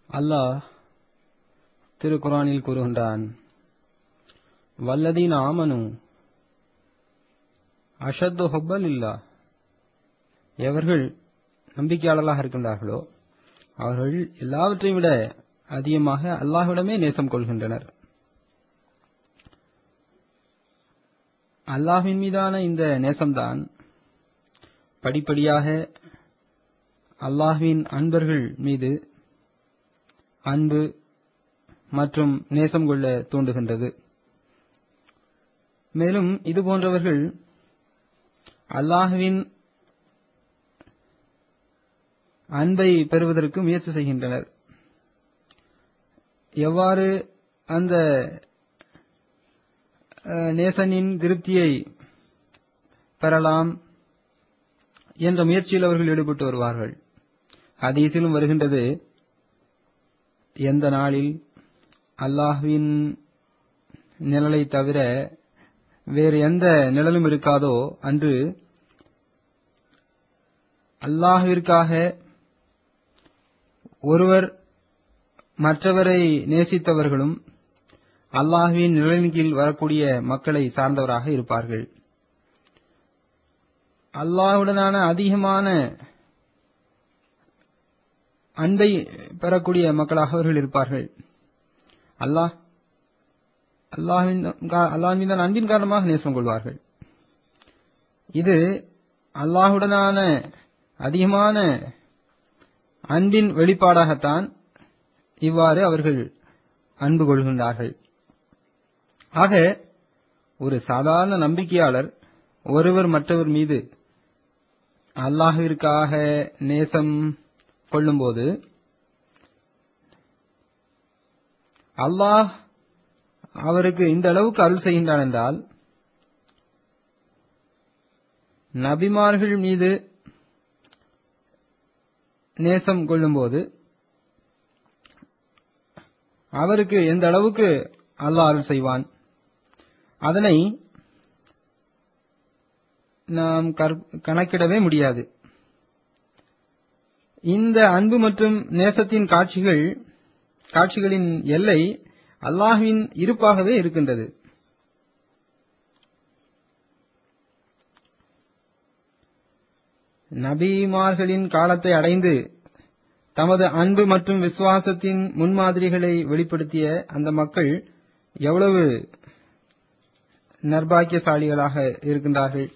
அல்லாஹ் திருக்குரானில் கூறுகின்றான் வல்லதீன் ஆமனு அஷத்து ஹொப்பல் இல்லா எவர்கள் நம்பிக்கையாளர்களாக இருக்கின்றார்களோ அவர்கள் எல்லாவற்றையும் விட அதிகமாக அல்லாஹ்விடமே நேசம் கொள்கின்றனர் அல்லாஹ்வின் மீதான இந்த நேசம்தான் படிப்படியாக அல்லாஹ்வின் அன்பர்கள் மீது அன்பு மற்றும் நேசம் கொள்ள தூண்டுகின்றது மேலும் இது போன்றவர்கள் அல்லாஹுவின் அன்பை பெறுவதற்கு முயற்சி செய்கின்றனர் எவ்வாறு அந்த அஹ், நேசனின் திருப்தியை பெறலாம் என்ற முயற்சியில் அவர்கள் ஈடுபட்டு வருவார்கள் ஹதீஸிலும் வருகின்றது எந்த நாளில் அல்லாஹ்வின் நிழலை தவிர வேறு எந்த நிழலும் இருக்காதோ அன்று அல்லாஹ்விற்காக ஒருவர் மற்றவரை நேசித்தவர்களும் அல்லாஹ்வின் நிழலின் கீழ் வரக்கூடிய மக்களை சார்ந்தவராக இருப்பார்கள் அல்லாஹ்வுடனான அதிகமான அன்பை பெறக்கூடிய மக்களாக அவர்கள் இருப்பார்கள் அல்லாஹ் அல்லாஹ்வின் அல்லாஹ் மீதான அன்பின் காரணமாக நேசம் கொள்வார்கள் இது அல்லாஹுடனான அதிகமான அன்பின் வெளிப்பாடாகத்தான் இவ்வாறு அவர்கள் அன்பு கொள்கின்றார்கள் ஆக ஒரு சாதாரண நம்பிக்கையாளர் ஒருவர் மற்றவர் மீது அல்லாஹ்விற்காக நேசம் கொள்ளும்போது அல்லாஹ் அவருக்கு இந்த அளவுக்கு அருள் செய்கின்றான் என்றால் நபிமார்கள் மீது நேசம் கொள்ளும்போது அவருக்கு எந்த அளவுக்கு அல்லாஹ் அருள் செய்வான் அதனை நாம் கற்- கணக்கிடவே முடியாது இந்த அன்பு மற்றும் நேசத்தின் காட்சிகள் காட்சிகளின் எல்லை அல்லாஹ்வின் இருப்பாகவே இருக்கின்றது நபிமார்களின் காலத்தை அடைந்து தமது அன்பு மற்றும் விசுவாசத்தின் முன்மாதிரிகளை வெளிப்படுத்திய அந்த மக்கள் எவ்வளவு நர்பாக்கியசாலிகளாக இருக்கின்றார்கள்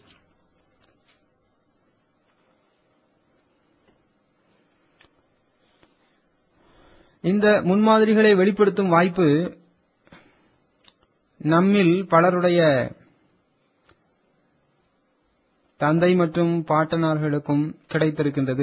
இந்த முன்மாதிரிகளை வெளிப்படுத்தும் வாய்ப்பு நம்மில் பலருடைய தந்தை மற்றும் பாட்டனார்களுக்கும் கிடைத்திருக்கின்றது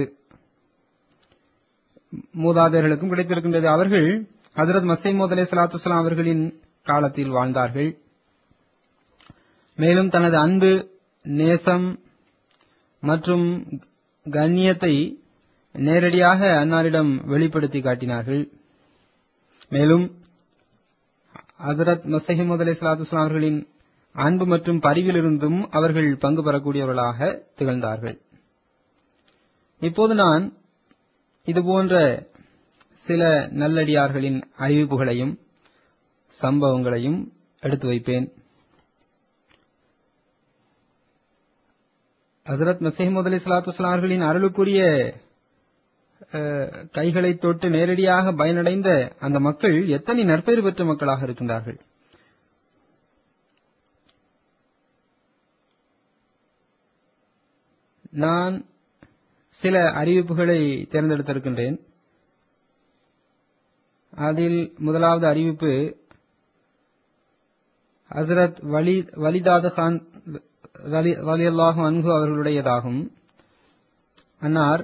மூதாதையர்களுக்கும் கிடைத்திருக்கின்றது அவர்கள் ஹதரத் மசீமோத் அலை சலாத்து அவர்களின் காலத்தில் வாழ்ந்தார்கள் மேலும் தனது அன்பு நேசம் மற்றும் கண்ணியத்தை நேரடியாக அன்னாரிடம் வெளிப்படுத்தி காட்டினார்கள் மேலும் ஹசரத் மசஹிமது அலை சலாத்து அவர்களின் அன்பு மற்றும் பரிவிலிருந்தும் அவர்கள் பங்கு பெறக்கூடியவர்களாக திகழ்ந்தார்கள் இப்போது நான் இதுபோன்ற சில நல்லடியார்களின் அறிவிப்புகளையும் சம்பவங்களையும் எடுத்து வைப்பேன் ஹசரத் மசீமது அலி சலாத்து அவர்களின் அருளுக்குரிய அஹ், கைகளை தொட்டு நேரடியாக பயனடைந்த அந்த மக்கள் எத்தனை நற்பெயர் பெற்ற மக்களாக இருக்கின்றார்கள் நான் சில அறிவிப்புகளை தேர்ந்தெடுத்திருக்கின்றேன் அதில் முதலாவது அறிவிப்பு ஹசரத் வலி வலிதாத கான் அல்லாஹு அன்ஹு அவர்களுடையதாகும் அன்னார்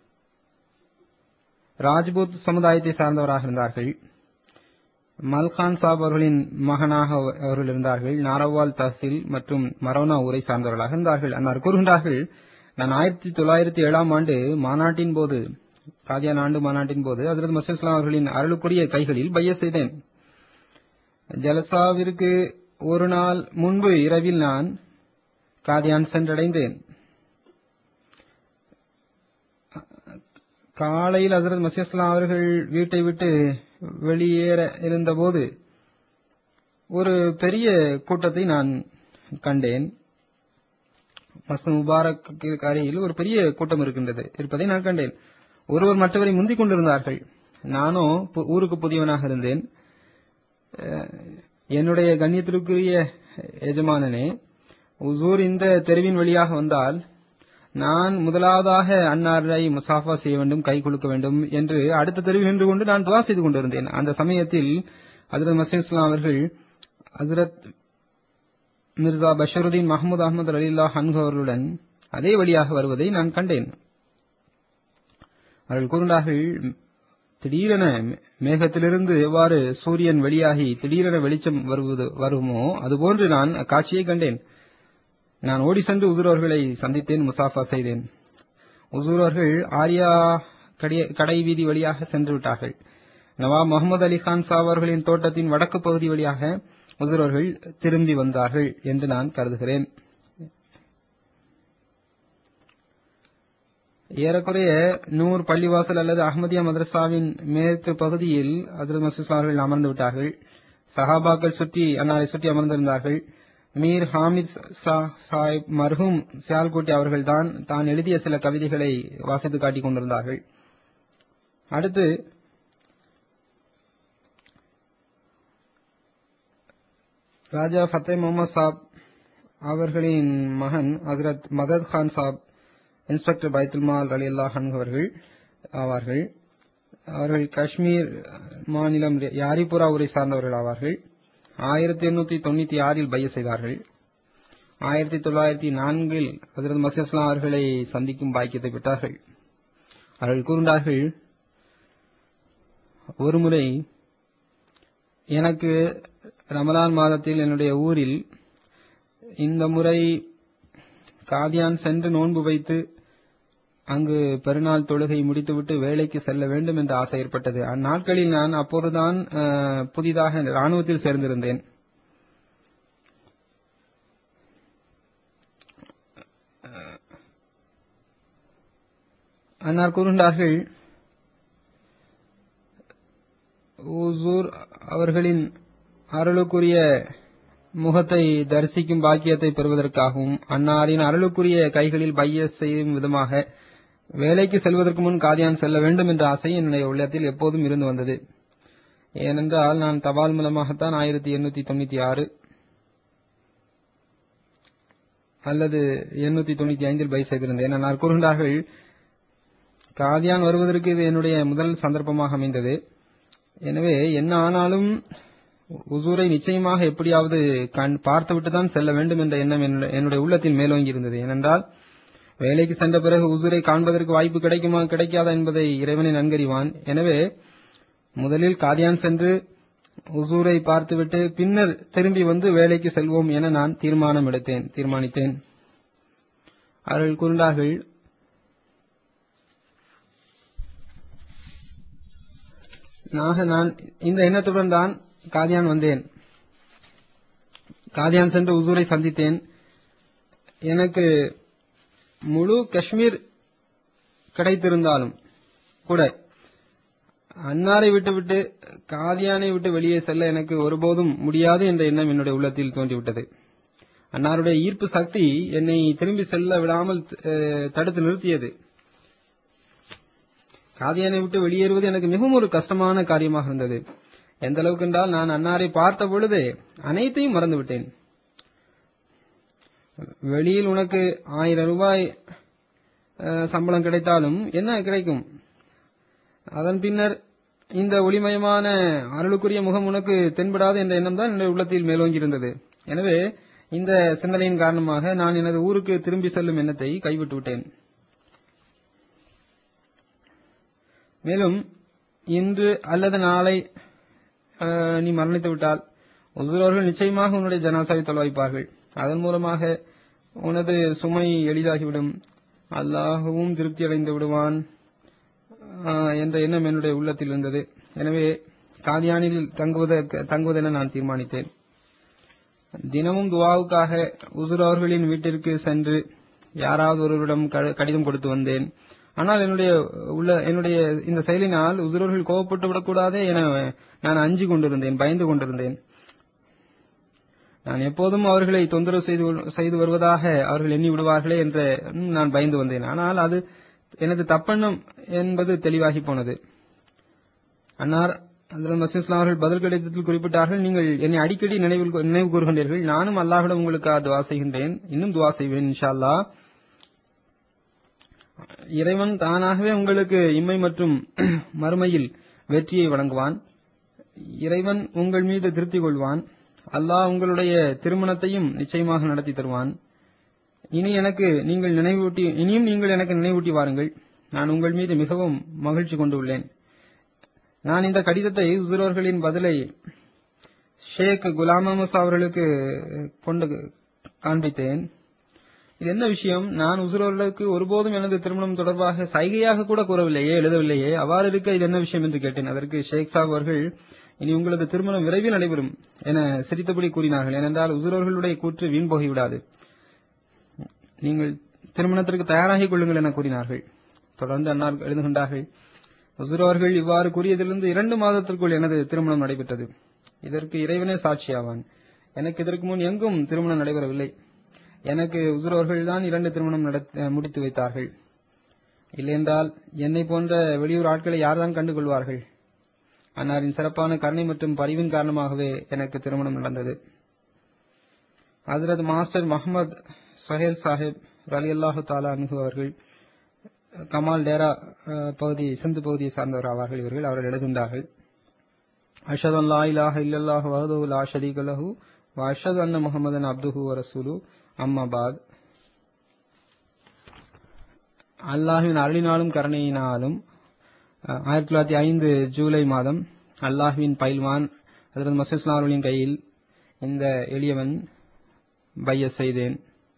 ராஜ்பூத் சமுதாயத்தை சார்ந்தவராக இருந்தார்கள் மல்கான் சாப் அவர்களின் மகனாக அவர்கள் இருந்தார்கள் நாரவால் தஹசில் மற்றும் மரோனா ஊரை சார்ந்தவர்களாக இருந்தார்கள் அன்னார் கூறுகின்றார்கள் நான் ஆயிரத்தி தொள்ளாயிரத்தி ஏழாம் ஆண்டு மாநாட்டின் போது காதியான் ஆண்டு மாநாட்டின் போது ஹசரத் மசூல் இஸ்லாம் அவர்களின் அருளுக்குரிய கைகளில் பைய செய்தேன் ஜலசாவிற்கு ஒரு நாள் முன்பு இரவில் நான் காதியான் சென்றடைந்தேன் காலையில் ஹசரத் மசிஸ்லாம் அவர்கள் வீட்டை விட்டு வெளியேற இருந்தபோது ஒரு பெரிய கூட்டத்தை நான் கண்டேன் மஸ்து முபாரக்கு அருகில் ஒரு பெரிய கூட்டம் இருக்கின்றது இருப்பதை நான் கண்டேன் ஒருவர் மற்றவரை முந்திக் கொண்டிருந்தார்கள் நானோ பு- ஊருக்கு புதியவனாக இருந்தேன் அஹ், என்னுடைய கண்ணியத்திற்குரிய எஜமானனே உசூர் இந்த தெருவின் வழியாக வந்தால் நான் முதலாவதாக அன்னாரை முசாஃபா செய்ய வேண்டும் கை குலுக்க வேண்டும் என்று அடுத்த தெருவில் நின்று கொண்டு நான் துவா செய்து கொண்டிருந்தேன் அந்த சமயத்தில் ஹசரத் மசீம் இஸ்லாம் அவர்கள் ஹசரத் மிர்சா பஷருதீன் மஹமூத் அகமது அலில்லா ஹன்கு அவர்களுடன் அதே வழியாக வருவதை நான் கண்டேன் அவர்கள் கூறினார்கள் திடீரென மே- மேகத்திலிருந்து எவ்வாறு சூரியன் வெளியாகி திடீரென வெளிச்சம் வருவது வருமோ அதுபோன்று நான் அக்காட்சியை கண்டேன் நான் ஓடி சென்று உசூர் அவர்களை சந்தித்தேன் முசாஃபா செய்தேன் உசூர் அவர்கள் ஆரியா கடைய- கடை வீதி வழியாக சென்று விட்டார்கள் நவாப் முகமது அலி கான் சாப் அவர்களின் தோட்டத்தின் வடக்கு பகுதி வழியாக உசூர் அவர்கள் திரும்பி வந்தார்கள் என்று நான் கருதுகிறேன் ஏறக்குறைய நூர் பள்ளிவாசல் அல்லது அஹ்மதியா மதரசாவின் மேற்கு பகுதியில் ஹசரத் மசூஸ் அவர்கள் அமர்ந்து விட்டார்கள் சஹாபாக்கள் சுற்றி அன்னாரை சுற்றி அமர்ந்திருந்தார்கள் மீர் ஹாமித் சா- சாஹிப் மர்ஹூம் சியால்கோட்டி அவர்கள்தான் தான் எழுதிய சில கவிதைகளை வாசித்து காட்டிக் கொண்டிருந்தார்கள் அடுத்து ராஜா ஃபத்தே முகமது சாப் அவர்களின் மகன் ஹசரத் மதத் கான் சாப் இன்ஸ்பெக்டர் பைத்துல் மால் அலி அல்லாஹ் அவர்கள் ஆவார்கள் அவர்கள் காஷ்மீர் மாநிலம் யாரிபுரா ஊரை சார்ந்தவர்கள் ஆவார்கள் ஆயிரத்தி எண்ணூத்தி தொண்ணூத்தி ஆறில் பைய செய்தார்கள் ஆயிரத்தி தொள்ளாயிரத்தி நான்கில் ஹசரத் மசீஸ்லாம் அவர்களை சந்திக்கும் பாக்கியத்தை பெற்றார்கள் அவர்கள் கூறினார்கள் ஒருமுறை எனக்கு ரமலான் மாதத்தில் என்னுடைய ஊரில் இந்த முறை காதியான் சென்று நோன்பு வைத்து அங்கு பெருநாள் தொழுகை முடித்துவிட்டு வேலைக்கு செல்ல வேண்டும் என்ற ஆசை ஏற்பட்டது அந்நாட்களில் நான் அப்போதுதான் அஹ், புதிதாக ராணுவத்தில் சேர்ந்திருந்தேன் அன்னார் கூறுகின்றார்கள் ஊசூர் அவர்களின் அருளுக்குரிய முகத்தை தரிசிக்கும் பாக்கியத்தை பெறுவதற்காகவும் அன்னாரின் அருளுக்குரிய கைகளில் பைய செய்யும் விதமாக வேலைக்கு செல்வதற்கு முன் காதியான் செல்ல வேண்டும் என்ற ஆசை என்னுடைய உள்ளத்தில் எப்போதும் இருந்து வந்தது ஏனென்றால் நான் தபால் மூலமாகத்தான் ஆயிரத்தி எண்ணூத்தி தொண்ணூத்தி ஆறு அல்லது எண்ணூத்தி தொண்ணூத்தி ஐந்தில் பை செய்திருந்தேன் அன்னார் கூறுகின்றார்கள் காதியான் வருவதற்கு இது என்னுடைய முதல் சந்தர்ப்பமாக அமைந்தது எனவே என்ன ஆனாலும் உசூரை நிச்சயமாக எப்படியாவது கண் பார்த்துவிட்டு தான் செல்ல வேண்டும் என்ற எண்ணம் என்னுடைய- என்னுடைய உள்ளத்தில் மேலோங்கி இருந்தது ஏனென்றால் வேலைக்கு சென்ற பிறகு உசூரை காண்பதற்கு வாய்ப்பு கிடைக்குமா கிடைக்காதா என்பதை இறைவனை நன்கறிவான் எனவே முதலில் காதியான் சென்று உசூரை பார்த்துவிட்டு பின்னர் திரும்பி வந்து வேலைக்கு செல்வோம் என நான் தீர்மானம் எடுத்தேன் தீர்மானித்தேன் அவர்கள் கூறினார்கள் நாக நான் இந்த எண்ணத்துடன் தான் காதியான் வந்தேன் காதியான் சென்று உசூரை சந்தித்தேன் எனக்கு முழு காஷ்மீர் கிடைத்திருந்தாலும் கூட அன்னாரை விட்டுவிட்டு காதியானை விட்டு வெளியே செல்ல எனக்கு ஒருபோதும் முடியாது என்ற எண்ணம் என்னுடைய உள்ளத்தில் தோன்றிவிட்டது அன்னாருடைய ஈர்ப்பு சக்தி என்னை திரும்பி செல்ல விடாமல் அஹ், தடுத்து நிறுத்தியது காதியானை விட்டு வெளியேறுவது எனக்கு மிகவும் ஒரு கஷ்டமான காரியமாக இருந்தது எந்த அளவுக்கு என்றால் நான் அன்னாரை பார்த்த பொழுது அனைத்தையும் மறந்து விட்டேன் வெளியில் உனக்கு ஆயிரம் ரூபாய் அஹ், சம்பளம் கிடைத்தாலும் என்ன கிடைக்கும் அதன் பின்னர் இந்த ஒளிமயமான அருளுக்குரிய முகம் உனக்கு தென்படாது என்ற எண்ணம் தான் என்னுடைய உள்ளத்தில் மேலோங்கி இருந்தது எனவே இந்த சிந்தனையின் காரணமாக நான் எனது ஊருக்கு திரும்பி செல்லும் எண்ணத்தை கைவிட்டு விட்டேன் மேலும் இன்று அல்லது நாளை அஹ், நீ மரணித்து விட்டால் உசுரவர்கள் நிச்சயமாக உன்னுடைய ஜனாசாவை தொலைவாய்ப்பார்கள் அதன் மூலமாக உனது சுமை எளிதாகிவிடும் அல்லாஹுவும் திருப்தி அடைந்து விடுவான் ஆஹ், என்ற எண்ணம் என்னுடைய உள்ளத்தில் இருந்தது எனவே காதியானில் தங்குவத தங்குவதென நான் தீர்மானித்தேன் தினமும் துவாவுக்காக உசுர் அவர்களின் வீட்டிற்கு சென்று யாராவது ஒருவரிடம் க- கடிதம் கொடுத்து வந்தேன் ஆனால் என்னுடைய உள்ள என்னுடைய இந்த செயலினால் உசுரர்கள் கோபப்பட்டு விடக்கூடாதே என நான் அஞ்சு கொண்டிருந்தேன் பயந்து கொண்டிருந்தேன் நான் எப்போதும் அவர்களை தொந்தரவு செய்து செய்து வருவதாக அவர்கள் எண்ணி விடுவார்களே என்று நான் பயந்து வந்தேன் ஆனால் அது எனது தப்பெண்ணம் என்பது தெளிவாகி போனது அன்னார் அதில் மசீஸ்லாம் அவர்கள் பதில் கடிதத்தில் குறிப்பிட்டார்கள் நீங்கள் என்னை அடிக்கடி நினைவில் நினைவு கூறுகின்றீர்கள் நானும் அல்லாஹ்விடம் உங்களுக்கு துவா செய்கின்றேன் இன்னும் துவா செய்வேன் இன்ஷா அல்லாஹ் இறைவன் தானாகவே உங்களுக்கு இம்மை மற்றும் மறுமையில் வெற்றியை வழங்குவான் இறைவன் உங்கள் மீது திருப்தி கொள்வான் அல்லாஹ் உங்களுடைய திருமணத்தையும் நிச்சயமாக நடத்தி தருவான் இனி எனக்கு நீங்கள் நினைவூட்டி இனியும் நீங்கள் எனக்கு நினைவூட்டி வாருங்கள் நான் உங்கள் மீது மிகவும் மகிழ்ச்சி கொண்டுள்ளேன் நான் இந்த கடிதத்தை உசுரோர்களின் பதிலை ஷேக் குலாம் அஹமஸ் அவர்களுக்கு கொண்டு காண்பித்தேன் இது என்ன விஷயம் நான் உசுரோர்களுக்கு ஒருபோதும் எனது திருமணம் தொடர்பாக சைகையாக கூட கூறவில்லையே எழுதவில்லையே அவ்வாறு இருக்க இது என்ன விஷயம் என்று கேட்டேன் அதற்கு ஷேக் சாப் அவர்கள் இனி உங்களது திருமணம் விரைவில் நடைபெறும் என சிரித்தபடி கூறினார்கள் ஏனென்றால் உசுரோர்களுடைய கூற்று வீண் போகிவிடாது நீங்கள் திருமணத்திற்கு தயாராகிக் கொள்ளுங்கள் என கூறினார்கள் தொடர்ந்து அன்னார் எழுதுகின்றார்கள் உசுரோர்கள் இவ்வாறு கூறியதிலிருந்து இரண்டு மாதத்திற்குள் எனது திருமணம் நடைபெற்றது இதற்கு இறைவனே சாட்சியாவான் எனக்கு இதற்கு முன் எங்கும் திருமணம் நடைபெறவில்லை எனக்கு உசுரோர்கள் தான் இரண்டு திருமணம் முடித்து வைத்தார்கள் இல்லையென்றால் என்னை போன்ற வெளியூர் ஆட்களை யார்தான் கண்டு கொள்வார்கள் அன்னாரின் சிறப்பான கருணை மற்றும் பரிவின் காரணமாகவே எனக்கு திருமணம் நடந்தது ஹசரத் மாஸ்டர் முகமது சஹேல் சாஹிப் அலி அல்லாஹு தாலா அன்ஹு அவர்கள் கமால் டேரா பகுதி சிந்து பகுதியை சார்ந்தவர் ஆவார்கள் இவர்கள் அவர்கள் எழுதுகின்றார்கள் அஷத் அல்லா இலாஹ இல்லல்லாஹ் வஹது லா ஷரீக லஹு வ அஷத் அன்ன முஹம்மதன் அப்துஹு வ ரசூலு அம்மாபாத் அல்லாஹுவின் அருளினாலும் கருணையினாலும் ஆயிரத்தி தொள்ளாயிரத்தி ஐந்து ஜூலை மாதம் அல்லாஹுவின் பயில்வான் ஹசரத் மசூஸ்லாம் அவர்களின் கையில் இந்த எளியவன் பைய செய்தேன்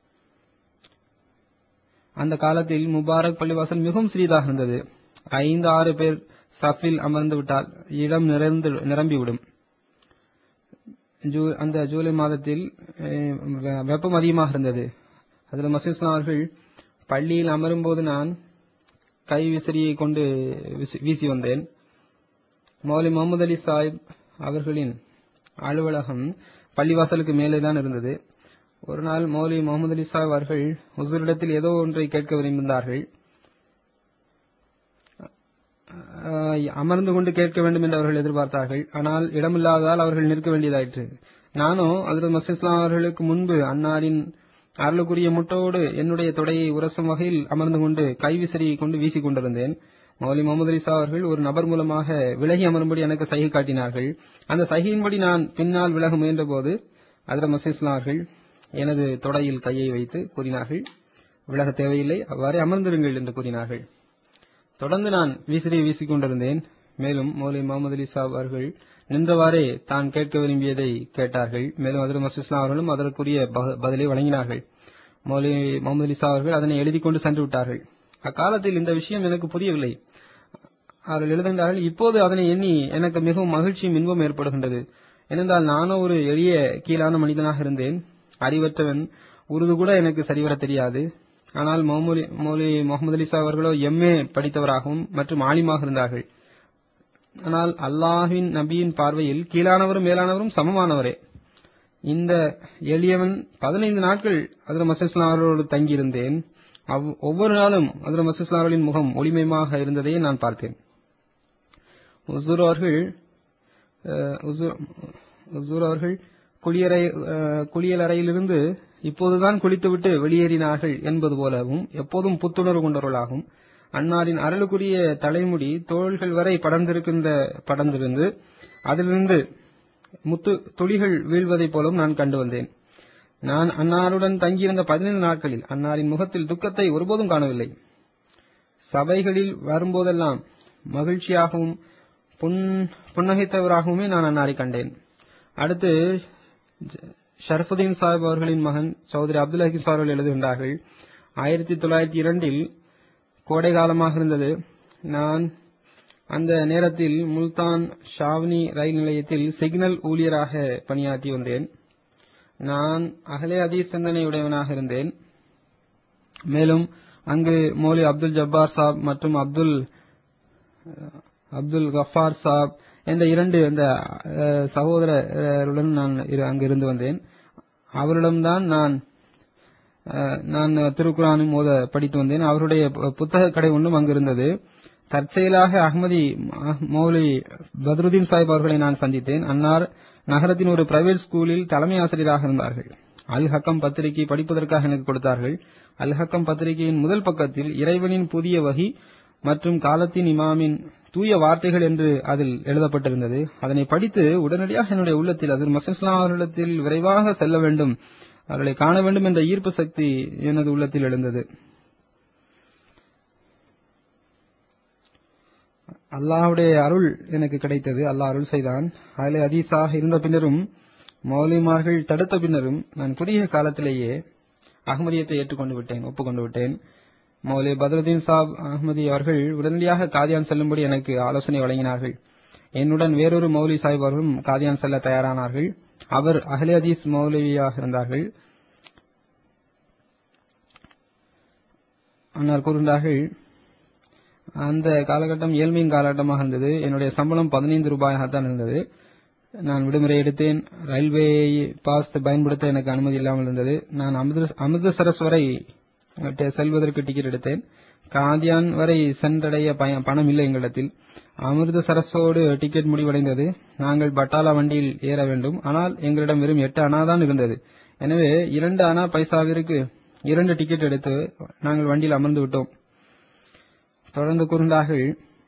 அந்த காலத்தில் முபாரக் பள்ளிவாசல் மிகவும் சிறிதாக இருந்தது ஐந்து ஆறு பேர் சஃபில் அமர்ந்து விட்டால் இடம் நிறைந்து நிரம்பிவிடும் அந்த ஜூலை மாதத்தில் வெப்பம் அதிகமாக இருந்தது அதில் மசூஸ்லாம் அவர்கள் பள்ளியில் அமரும் போது நான் கை விசிறியை கொண்டு வீசி வந்தேன் மௌலி முகமது அலி சாஹிப் அவர்களின் அலுவலகம் பள்ளிவாசலுக்கு மேலே தான் இருந்தது ஒரு நாள் மௌலி முகமது அலி சாஹிப் அவர்கள் உசூரிடத்தில் ஏதோ ஒன்றை கேட்க விரும்பினார்கள் அமர்ந்து கொண்டு கேட்க வேண்டும் என்று அவர்கள் எதிர்பார்த்தார்கள் ஆனால் இடமில்லாததால் அவர்கள் நிற்க வேண்டியதாயிற்று நானோ அதில் மசீஸ்லாம் அவர்களுக்கு முன்பு அன்னாரின் அருளுக்குரிய முட்டோடு என்னுடைய தொடையை உரசும் வகையில் அமர்ந்து கொண்டு கைவிசிறியை கொண்டு வீசிக் கொண்டிருந்தேன் மௌலி முகமது அலிசா அவர்கள் ஒரு நபர் மூலமாக விலகி அமரும்படி எனக்கு சைகை காட்டினார்கள் அந்த சைகையின்படி நான் பின்னால் விலக முயன்ற போது அதில் மசீஸ்லாம் அவர்கள் எனது தொடையில் கையை வைத்து கூறினார்கள் விலக தேவையில்லை அவ்வாறே அமர்ந்திருங்கள் என்று கூறினார்கள் தொடர்ந்து நான் விசிறியை வீசிக் கொண்டிருந்தேன் மேலும் மௌலி முகமது அலி சாப் அவர்கள் நின்றவாறே தான் கேட்க விரும்பியதை கேட்டார்கள் மேலும் அதில் மசூஸ்லாம் அவர்களும் அதற்குரிய பதிலை வழங்கினார்கள் மௌலி முகமது அலிசா அவர்கள் அதனை எழுதி கொண்டு சென்று விட்டார்கள் அக்காலத்தில் இந்த விஷயம் எனக்கு புரியவில்லை அவர்கள் எழுதுகின்றார்கள் இப்போது அதனை எண்ணி எனக்கு மிகவும் மகிழ்ச்சியும் இன்பம் ஏற்படுகின்றது ஏனென்றால் நானும் ஒரு எளிய கீழான மனிதனாக இருந்தேன் அறிவற்றவன் உருது கூட எனக்கு சரிவர தெரியாது ஆனால் மௌலி முகமது அலிசா அவர்களோ எம்ஏ படித்தவராகவும் மற்றும் ஆலிமாக இருந்தார்கள் ஆனால் அல்லாஹின் நபியின் பார்வையில் கீழானவரும் மேலானவரும் சமமானவரே இந்த எளியவன் பதினைந்து நாட்கள் அதில் மசூஸ்லாம் அவர்களோடு தங்கியிருந்தேன் ஒவ்வொரு நாளும் அதில் மசூஸ்லாம் அவர்களின் முகம் ஒளிமயமாக இருந்ததை நான் பார்த்தேன் உசூர் அவர்கள் உசூர் அவர்கள் குளியறை குளியலறையிலிருந்து இப்போதுதான் குளித்துவிட்டு வெளியேறினார்கள் என்பது போலவும் எப்போதும் புத்துணர்வு கொண்டவர்களாகும் அன்னாரின் அருளுக்குரிய தலைமுடி தோள்கள் வரை படர்ந்திருக்கின்ற படர்ந்திருந்து அதிலிருந்து முத்து துளிகள் வீழ்வதைப் போலும் நான் கண்டு வந்தேன் நான் அன்னாருடன் தங்கியிருந்த பதினைந்து நாட்களில் அன்னாரின் முகத்தில் துக்கத்தை ஒருபோதும் காணவில்லை சபைகளில் வரும்போதெல்லாம் மகிழ்ச்சியாகவும் புன்னகைத்தவராகவுமே நான் அன்னாரை கண்டேன் அடுத்து ஷரஃபுதீன் சாஹிப் அவர்களின் மகன் சௌதரி அப்துல் ஹக்கீம் சார் அவர்கள் எழுதுகின்றார்கள் ஆயிரத்தி தொள்ளாயிரத்தி இரண்டில் கோடை காலமாக இருந்தது நான் அந்த நேரத்தில் முல்தான் ஷாவ்னி ரயில் நிலையத்தில் சிக்னல் ஊழியராக பணியாற்றி வந்தேன் நான் அகலே அதீஸ் சிந்தனையுடையவனாக இருந்தேன் மேலும் அங்கு மௌலி அப்துல் ஜப்பார் சாப் மற்றும் அப்துல் அப்துல் கஃபார் சாப் என்ற இரண்டு அந்த அஹ், சகோதரருடன் நான் இரு- அங்கு இருந்து வந்தேன் அவரிடம்தான் நான் அஹ், நான் திருக்குறானும் மோத படித்து வந்தேன் அவருடைய பு- புத்தக கடை ஒன்றும் அங்கு இருந்தது தற்செயலாக அஹ்மதி ம- மௌலி பத்ருதீன் சாஹிப் அவர்களை நான் சந்தித்தேன் அன்னார் நகரத்தின் ஒரு பிரைவேட் ஸ்கூலில் தலைமை ஆசிரியராக இருந்தார்கள் அல் ஹக்கம் பத்திரிகை படிப்பதற்காக எனக்கு கொடுத்தார்கள் அல் ஹக்கம் பத்திரிகையின் முதல் பக்கத்தில் இறைவனின் புதிய வகி மற்றும் காலத்தின் இமாமின் தூய வார்த்தைகள் என்று அதில் எழுதப்பட்டிருந்தது அதனை படித்து உடனடியாக என்னுடைய உள்ளத்தில் அசர் மசன்ஸ்லாம் அவர்களிடத்தில் விரைவாக செல்ல வேண்டும் அவர்களை காண வேண்டும் என்ற ஈர்ப்பு சக்தி எனது உள்ளத்தில் எழுந்தது அல்லாஹ்வுடைய அருள் எனக்கு கிடைத்தது அல்லாஹ் அருள் செய்தான் அதிலே அதீசாக இருந்த பின்னரும் மௌலிமார்கள் தடுத்த பின்னரும் நான் குறுகிய காலத்திலேயே அகமதியத்தை ஏற்றுக்கொண்டு விட்டேன் ஒப்புக்கொண்டு விட்டேன் மௌலி பத்ருதீன் சாப் அஹ்மதி அவர்கள் உடனடியாக காதியான் செல்லும்படி எனக்கு ஆலோசனை வழங்கினார்கள் என்னுடன் வேறொரு மௌலி சாஹிப் அவர்களும் காதியான் செல்ல தயாரானார்கள் அவர் அஹ்லே ஹதீஸ் மௌலவியாக இருந்தார்கள் அன்னார் கூறுகின்றார்கள் அந்த காலகட்டம் ஏழ்மையின் காலகட்டமாக இருந்தது என்னுடைய சம்பளம் பதினைந்து ரூபாயாகத்தான் இருந்தது நான் விடுமுறை எடுத்தேன் ரயில்வே பாஸ் பயன்படுத்த எனக்கு அனுமதி இல்லாமல் இருந்தது நான் அமிர்த- அமிர்தசரஸ் வரை ட- செல்வதற்கு டிக்கெட் எடுத்தேன் காந்தியான் வரை சென்றடைய பய- பணம் இல்லை எங்களிடத்தில் அமிர்தசரஸோடு டிக்கெட் முடிவடைந்தது நாங்கள் பட்டாலா வண்டியில் ஏற வேண்டும் ஆனால் எங்களிடம் வெறும் எட்டு அணா தான் இருந்தது எனவே இரண்டு அணா பைசாவிற்கு இரண்டு டிக்கெட் எடுத்து நாங்கள் வண்டியில் அமர்ந்து விட்டோம் தொடர்ந்து கூறுகிறார்கள்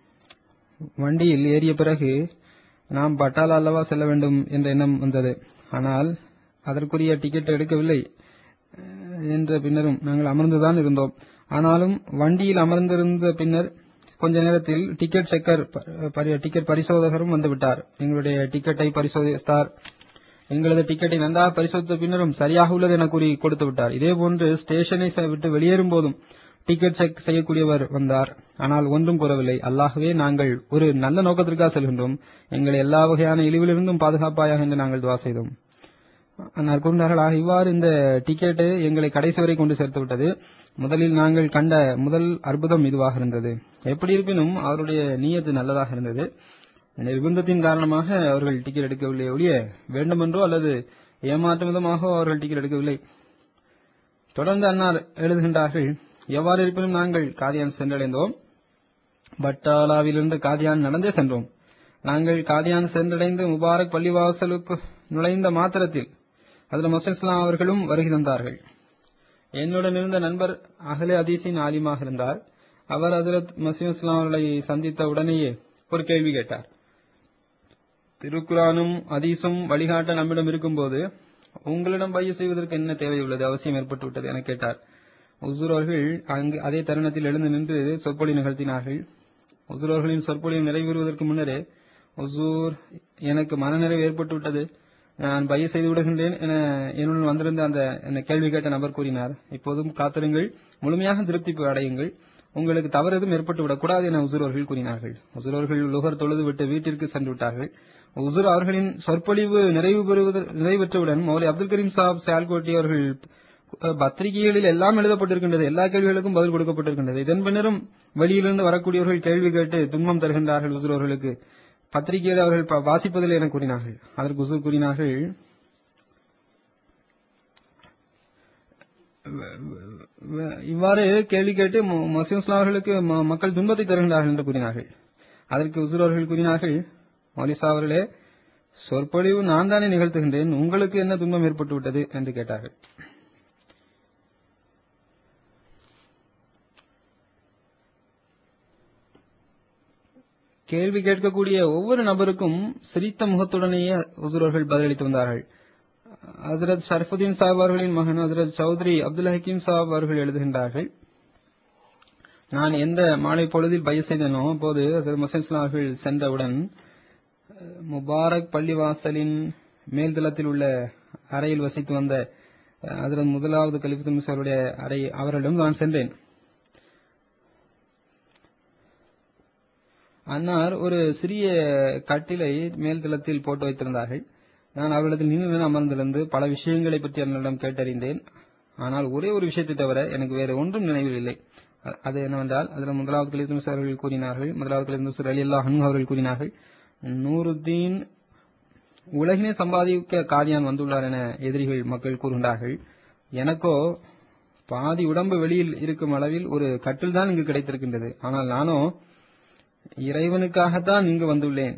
வண்டியில் ஏறிய பிறகு நாம் பட்டாலா அல்லவா செல்ல வேண்டும் என்ற எண்ணம் வந்தது ஆனால் அதற்குரிய டிக்கெட் எடுக்கவில்லை அஹ், என்ற பின்னரும் நாங்கள் அமர்ந்துதான் இருந்தோம் ஆனாலும் வண்டியில் அமர்ந்திருந்த பின்னர் கொஞ்ச நேரத்தில் டிக்கெட் செக்கர் ப- பரி- டிக்கெட் பரிசோதகரும் வந்துவிட்டார் எங்களுடைய டிக்கெட்டை பரிசோதித்தார் எங்களது டிக்கெட்டை நன்றாக பரிசோதித்த பின்னரும் சரியாக உள்ளது என கூறி கொடுத்து விட்டார் இதேபோன்று ஸ்டேஷனை செ- விட்டு வெளியேறும் போதும் டிக்கெட் செக் செய்யக்கூடியவர் வந்தார் ஆனால் ஒன்றும் கூறவில்லை அல்லாகவே நாங்கள் ஒரு நல்ல நோக்கத்திற்காக செல்கின்றோம் எங்களை எல்லா வகையான இழிவிலிருந்தும் பாதுகாப்பாயாக என்று நாங்கள் துவா செய்தோம் அன்னார் கூறினார்கள் "ஆக, இவ்வாறு இந்த டிக்கெட் எங்களை கடைசி வரை கொண்டு சேர்த்து விட்டது முதலில் நாங்கள் கண்ட முதல் அற்புதம் இதுவாக இருந்தது எப்படி இருப்பினும் அவருடைய நீயத்து நல்லதாக இருந்தது நிர்பந்தத்தின் காரணமாக அவர்கள் டிக்கெட் எடுக்கவில்லை ஒழிய வேண்டுமென்றோ அல்லது ஏமாற்றும் விதமாகவோ அவர்கள் டிக்கெட் எடுக்கவில்லை தொடர்ந்து அன்னார் எழுதுகின்றார்கள் எவ்வாறு இருப்பினும் நாங்கள் காதியான் சென்றடைந்தோம் பட்டாலாவிலிருந்து காதியான் நடந்தே சென்றோம் நாங்கள் காதியான் சென்றடைந்து முபாரக் பள்ளிவாசலுக்கு நுழைந்த மாத்திரத்தில் அதில் மசல்ஸ்லாம் அவர்களும் வருகை தந்தார்கள் என்னுடன் இருந்த நண்பர் அகலே அதீஸின் ஆலிமாக இருந்தார் அவர் ஹசரத் மசீம் இஸ்லாம் அவர்களை சந்தித்த உடனேயே ஒரு கேள்வி கேட்டார் திருக்குரானும் அதீஸும் வழிகாட்ட நம்மிடம் இருக்கும்போது உங்களிடம் பைய செய்வதற்கு என்ன தேவை உள்ளது அவசியம் ஏற்பட்டு விட்டது என கேட்டார் உசூர் அவர்கள் அங்கு அதே தருணத்தில் எழுந்து நின்று சொற்பொழி நிகழ்த்தினார்கள் உசூர் அவர்களின் சொற்பொழிவு நிறைவேறுவதற்கு முன்னரே உசூர் எனக்கு மனநிறைவு ஏற்பட்டு விட்டது நான் பைய செய்து விடுகின்றேன் என என்னுடன் வந்திருந்த அந்த என்னை கேள்வி கேட்ட நபர் கூறினார் இப்போதும் காத்திருங்கள் முழுமையாக திருப்தி அடையுங்கள் உங்களுக்கு தவறு எதுவும் ஏற்பட்டு விடக்கூடாது என உசூர் அவர்கள் கூறினார்கள் உசூர் அவர்கள் லுகர் தொழுது விட்டு வீட்டிற்கு சென்று விட்டார்கள் உசூர் அவர்களின் சொற்பொழிவு நிறைவு பெறுவது நிறைவேற்றவுடன் மௌலி அப்துல் கரீம் சாப் சியால்கோட்டி அவர்கள் அஹ், பத்திரிகைகளில் எல்லாம் எழுதப்பட்டிருக்கின்றது எல்லா கேள்விகளுக்கும் பதில் கொடுக்கப்பட்டிருக்கின்றது இதன் பின்னரும் வெளியிலிருந்து வரக்கூடியவர்கள் கேள்வி கேட்டு துன்பம் தருகின்றார்கள் உசூர் அவர்களுக்கு பத்திரிகையில் அவர்கள் ப- வாசிப்பதில்லை என கூறினார்கள் அதற்கு உசூர் கூறினார்கள் வ- இவ்வாறு கேள்வி கேட்டு மு- முஸ்லிம் இஸ்லாம் அவர்களுக்கு ம- மக்கள் துன்பத்தை தருகின்றார்கள் என்று கூறினார்கள் அதற்கு உசூர் அவர்கள் கூறினார்கள் மௌலிசா அவர்களே சொற்பொழிவு நான் தானே நிகழ்த்துகின்றேன் உங்களுக்கு என்ன துன்பம் ஏற்பட்டு விட்டது என்று கேட்டார்கள் கேள்வி கேட்கக்கூடிய ஒவ்வொரு நபருக்கும் சிரித்த முகத்துடனேயே உசுரர்கள் பதிலளித்து வந்தார்கள் ஹசரத் ஷரஃபுதீன் சாப் அவர்களின் மகன் ஹசரத் சௌத்ரி அப்துல் ஹக்கீம் சாப் அவர்கள் எழுதுகின்றார்கள் நான் எந்த மாலை பொழுதில் பய செய்தனோ அப்போது ஹசரத் மசன் அவர்கள் சென்றவுடன் அஹ், முபாரக் பள்ளிவாசலின் மேல்தளத்தில் உள்ள அறையில் வசித்து வந்த அஹ், ஹசரத் முதலாவது கலிஃபுல் மிஸ்வருடைய அறை அவர்களிடம் நான் சென்றேன் அன்னார் ஒரு சிறிய கட்டிலை மேல்தளத்தில் போட்டு வைத்திருந்தார்கள் நான் அவர்களிடத்தில் நின்று அமர்ந்திருந்து பல விஷயங்களை பற்றி அன்னரிடம் கேட்டறிந்தேன் ஆனால் ஒரே ஒரு விஷயத்தை தவிர எனக்கு வேறு ஒன்றும் நினைவில் இல்லை அ- அது என்னவென்றால் அதில் முதலாவது கலிதுமிஸ் அவர்கள் கூறினார்கள் முதலாவது கலிதுமிஸ் அலி அல்லா அவர்கள் கூறினார்கள் நூருத்தீன் உலகினை சம்பாதிக்க காதியான் வந்துள்ளார் என எதிரிகள் மக்கள் கூறுகின்றார்கள் எனக்கோ பாதி உடம்பு வெளியில் இருக்கும் அளவில் ஒரு கட்டில் தான் இங்கு கிடைத்திருக்கின்றது ஆனால் நானோ இறைவனுக்காகத்தான் இங்கு வந்துள்ளேன்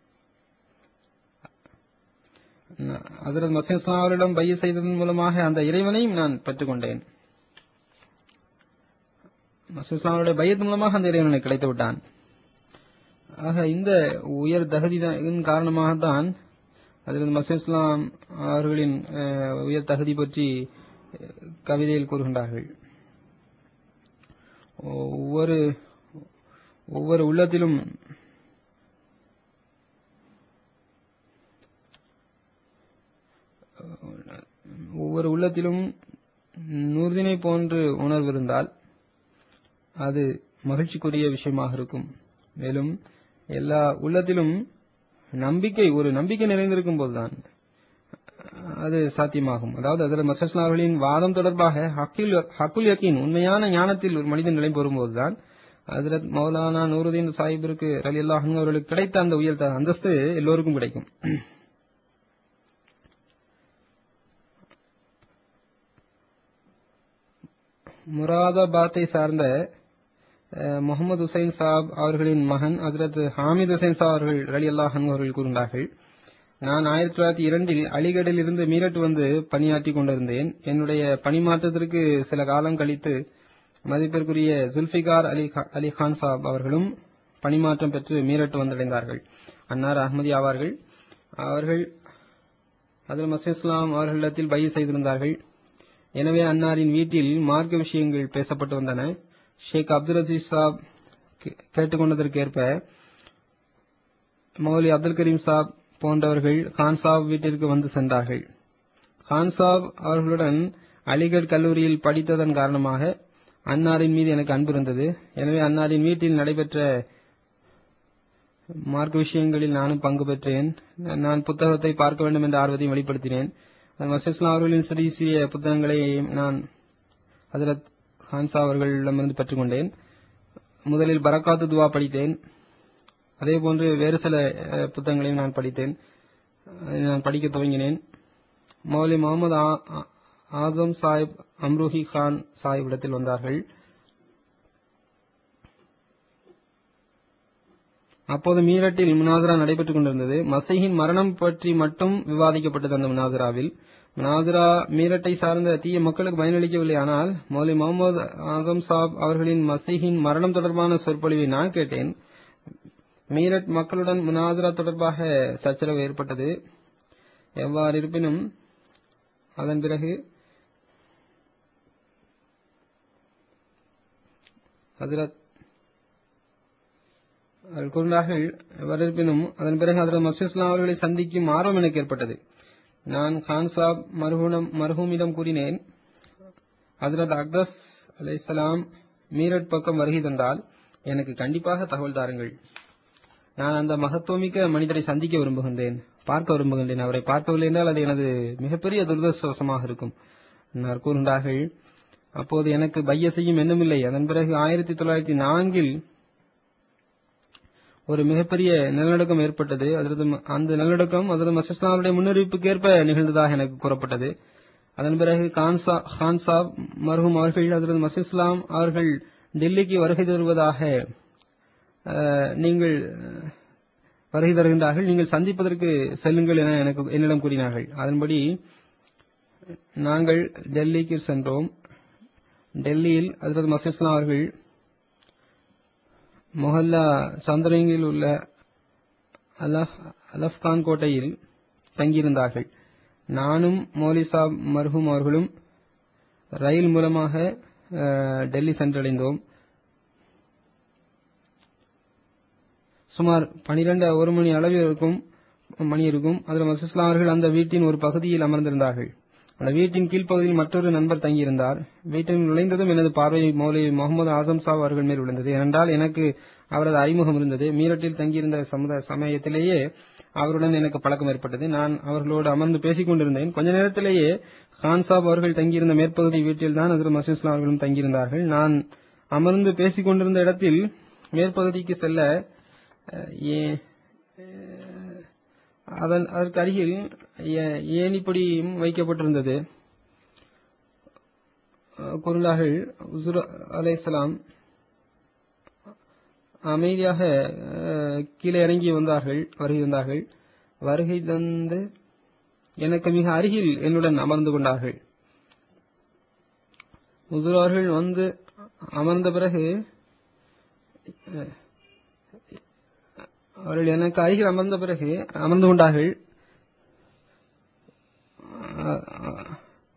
ஹசரத் மசீம் இஸ்லாம் அவரிடம் பைய செய்ததன் மூலமாக அந்த இறைவனையும் நான் பெற்றுக்கொண்டேன் மசீம் இஸ்லாம் அவருடைய பையத்தின் மூலமாக அந்த இறைவனை கிடைத்து விட்டான் ஆக இந்த உயர் தகுதியின் காரணமாகத்தான் அதில் மசீம் இஸ்லாம் அவர்களின் அஹ், உயர் தகுதி பற்றி அஹ், கவிதையில் கூறுகின்றார்கள் ஒவ்வொரு ஒவ்வொரு உள்ளத்திலும் ஒவ்வொரு உள்ளத்திலும் நூர்தினை போன்று உணர்வு இருந்தால் அது மகிழ்ச்சிக்குரிய விஷயமாக இருக்கும் மேலும் எல்லா உள்ளத்திலும் நம்பிக்கை ஒரு நம்பிக்கை நிறைந்திருக்கும் போதுதான் அது சாத்தியமாகும் அதாவது அதில் மசஸ்லாம் அவர்களின் வாதம் தொடர்பாக ஹக்குல் ஹக்குல் யக்கீன் உண்மையான ஞானத்தில் ஒரு மனிதன் நிலை பெறும்போதுதான் ஹசரத் மௌலானா நூருதீன் சாஹிபிற்கு ரலி அல்லாஹ் அவர்களுக்கு கிடைத்த அந்த உயர் த- அந்தஸ்து எல்லோருக்கும் கிடைக்கும் முராதாபாத்தை சார்ந்த அஹ், முகமது ஹுசைன் சாப் அவர்களின் மகன் ஹசரத் ஹாமித் ஹுசைன் சாப் அவர்கள் ரலி அல்லாஹ் அவர்கள் கூறுகின்றார்கள் நான் ஆயிரத்தி தொள்ளாயிரத்தி இரண்டில் அலிகடில் இருந்து மீரட் வந்து பணியாற்றி கொண்டிருந்தேன் என்னுடைய பணிமாற்றத்திற்கு சில காலம் கழித்து மதிப்பிற்குரிய ஜுல்பிகார் அலி கா- அலி கான் சாப் அவர்களும் பணிமாற்றம் பெற்று மீரட் வந்தடைந்தார்கள் அன்னார் அஹ்மதி ஆவார்கள் அவர்கள் அதில் மசீம் இஸ்லாம் அவர்களிடத்தில் பைய செய்திருந்தார்கள் எனவே அன்னாரின் வீட்டில் மார்க்க விஷயங்கள் பேசப்பட்டு வந்தன ஷேக் அப்துல் அசீஸ் சாப் கே- கேட்டுக்கொண்டதற்கேற்ப மௌலி அப்துல் கரீம் சாப் போன்றவர்கள் கான் சாப் வீட்டிற்கு வந்து சென்றார்கள் கான் சாப் அவர்களுடன் அலிகட் கல்லூரியில் படித்ததன் காரணமாக அன்னாரின் மீது எனக்கு அன்பு இருந்தது எனவே அன்னாரின் வீட்டில் நடைபெற்ற மார்க்க விஷயங்களில் நானும் பங்கு பெற்றேன் நான் புத்தகத்தை பார்க்க வேண்டும் என்ற ஆர்வத்தையும் வெளிப்படுத்தினேன் மசேஸ்லாம் அவர்களின் சிறிய சிறிய புத்தகங்களை நான் ஹதரத் ஹான்சா அவர்களிடமிருந்து பெற்றுக்கொண்டேன் முதலில் பரக்காத்து துவா படித்தேன் அதே போன்று வேறு சில அஹ், புத்தகங்களையும் நான் படித்தேன் அதை நான் படிக்க துவங்கினேன் மௌலி முகமது ஆ- ஆ- ஆசம் சாஹிப் அம்ருஹி கான் சாஹிப் இடத்தில் வந்தார்கள் அப்போது மீரட்டில் முனாசரா நடைபெற்றுக் கொண்டிருந்தது மசீஹின் மரணம் பற்றி மட்டும் விவாதிக்கப்பட்டது அந்த முனாசராவில் முனாசரா மீரட்டை சார்ந்த தீய மக்களுக்கு பயனளிக்கவில்லை ஆனால் மௌலி முகமது ஆசம் சாப் அவர்களின் மசீஹின் மரணம் தொடர்பான சொற்பொழிவை நான் கேட்டேன் மீரட் மக்களுடன் முனாசரா தொடர்பாக சச்சரவு ஏற்பட்டது எவ்வாறு இருப்பினும் அதன் பிறகு ஹசரத் அவர்கள் கூறினார்கள் எவ்வாறு இருப்பினும் அதன் பிறகு ஹசரத் மசூத் இஸ்லாம் அவர்களை சந்திக்கும் ஆர்வம் எனக்கு ஏற்பட்டது நான் கான் சாப் மர்ஹூனம் மர்ஹூமிடம் கூறினேன் ஹசரத் அக்தஸ் அலைஹிஸ்ஸலாம் மீரட் பக்கம் வருகை தந்தால் எனக்கு கண்டிப்பாக தகவல் தாருங்கள் நான் அந்த மகத்துவமிக்க மனிதரை சந்திக்க விரும்புகின்றேன் பார்க்க விரும்புகின்றேன் அவரை பார்க்கவில்லை என்றால் அது எனது மிகப்பெரிய துரதிருஷ்டவசமாக இருக்கும் நான் கூறுகின்றார்கள் அப்போது எனக்கு பைய செய்யும் எண்ணமில்லை அதன் பிறகு ஆயிரத்தி தொள்ளாயிரத்தி நான்கில் ஒரு மிகப்பெரிய நிலநடுக்கம் ஏற்பட்டது அதற்கு ம- அந்த நிலநடுக்கம் அதற்கு மசஸ்லாமுடைய முன்னறிவிப்புக்கேற்ப நிகழ்ந்ததாக எனக்கு கூறப்பட்டது அதன் பிறகு கான் சா கான் சாப் மர்ஹூம் அவர்கள் அதற்கு மசிஸ்லாம் அவர்கள் டெல்லிக்கு வருகை தருவதாக அஹ், நீங்கள் அஹ், வருகை தருகின்றார்கள் நீங்கள் சந்திப்பதற்கு செல்லுங்கள் என எனக்கு என்னிடம் கூறினார்கள் அதன்படி நாங்கள் டெல்லிக்கு சென்றோம் டெல்லியில் ஹசரத் மசீஸ்லாம் அவர்கள் மொஹல்லா சந்திரங்கில் உள்ள அலஃப் அலஃப்கான் கோட்டையில் தங்கியிருந்தார்கள் நானும் மௌலி சாப் மர்ஹூம் அவர்களும் ரயில் மூலமாக அஹ், டெல்லி சென்றடைந்தோம் சுமார் பனிரெண்டு ஒரு மணி அளவில் இருக்கும் மணி இருக்கும் அதில் மசூஸ்லாம் அவர்கள் அந்த வீட்டின் ஒரு பகுதியில் அமர்ந்திருந்தார்கள் அந்த வீட்டின் கீழ்ப்பகுதியில் மற்றொரு நண்பர் தங்கியிருந்தார் வீட்டில் நுழைந்ததும் எனது பார்வை மௌலவி முகமது ஆசம் சாப் அவர்கள் மேல் விழுந்தது ஏனென்றால் எனக்கு அவரது அறிமுகம் இருந்தது மீரட்டில் தங்கியிருந்த சமுதாய சமயத்திலேயே அவருடன் எனக்கு பழக்கம் ஏற்பட்டது நான் அவர்களோடு அமர்ந்து பேசிக் கொண்டிருந்தேன் கொஞ்ச நேரத்திலேயே கான் சாப் அவர்கள் தங்கியிருந்த மேற்பகுதி வீட்டில் தான் அதில் மசூஸ்லாம் அவர்களும் தங்கியிருந்தார்கள் நான் அமர்ந்து பேசிக் கொண்டிருந்த இடத்தில் மேற்பகுதிக்கு செல்ல அஹ், ஏ- அஹ், அதன் அதற்கு அருகில் ஏ- ஏணிப்படியும் வைக்கப்பட்டிருந்தது அஹ், குருலாகள் உசுர் அலைஹிஸ்ஸலாம் அமைதியாக அஹ், கீழே இறங்கி வந்தார்கள் வருகை தந்தார்கள் வருகை தந்து எனக்கு மிக அருகில் என்னுடன் அமர்ந்து கொண்டார்கள் உசுர் அவர்கள் வந்து அமர்ந்த பிறகு அஹ், அவர்கள் எனக்கு அருகில் அமர்ந்த பிறகு அமர்ந்து கொண்டார்கள் அஹ்,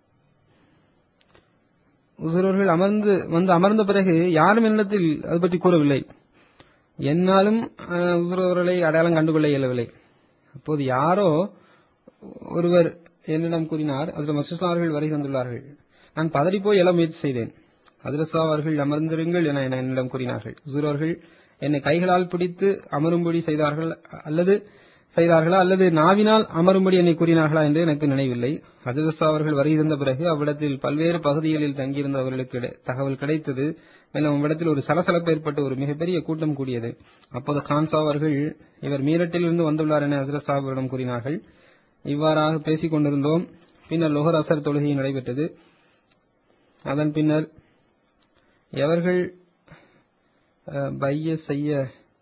உசுரவர்கள் அமர்ந்து வந்து அமர்ந்த பிறகு யாரும் என்னிடத்தில் அது பற்றி கூறவில்லை என்னாலும் அஹ், உசுரவர்களை அடையாளம் கண்டுகொள்ள இயலவில்லை அப்போது யாரோ ஒருவர் என்னிடம் கூறினார் அதில் மசூஸ்லாம் அவர்கள் வருகை வந்துள்ளார்கள் நான் பதறிப்போய் எழ முயற்சி செய்தேன் அதிரசா அவர்கள் அமர்ந்திருங்கள் என என்னிடம் கூறினார்கள் உசுரவர்கள் என்னை கைகளால் பிடித்து அமரும்படி செய்தார்கள் அல்லது செய்தார்களா அல்லது நாவினால் அமரும்படி என்னை கூறினார்களா என்று எனக்கு நினைவில்லை ஹசரசா அவர்கள் வருகை தந்த பிறகு அவ்விடத்தில் பல்வேறு பகுதிகளில் தங்கியிருந்தவர்களுக்கு கிடை- தகவல் கிடைத்தது மேலும் அவ்விடத்தில் ஒரு சலசலப்பு ஏற்பட்டு ஒரு மிகப்பெரிய கூட்டம் கூடியது அப்போது கான்சா அவர்கள் இவர் மீரட்டிலிருந்து வந்துள்ளார் என ஹசரத் சாஹிபிடம் கூறினார்கள் இவ்வாறாக பேசிக் கொண்டிருந்தோம் பின்னர் லோகர் அசர் தொழுகை நடைபெற்றது அதன் பின்னர் எவர்கள் அஹ், பைய செய்ய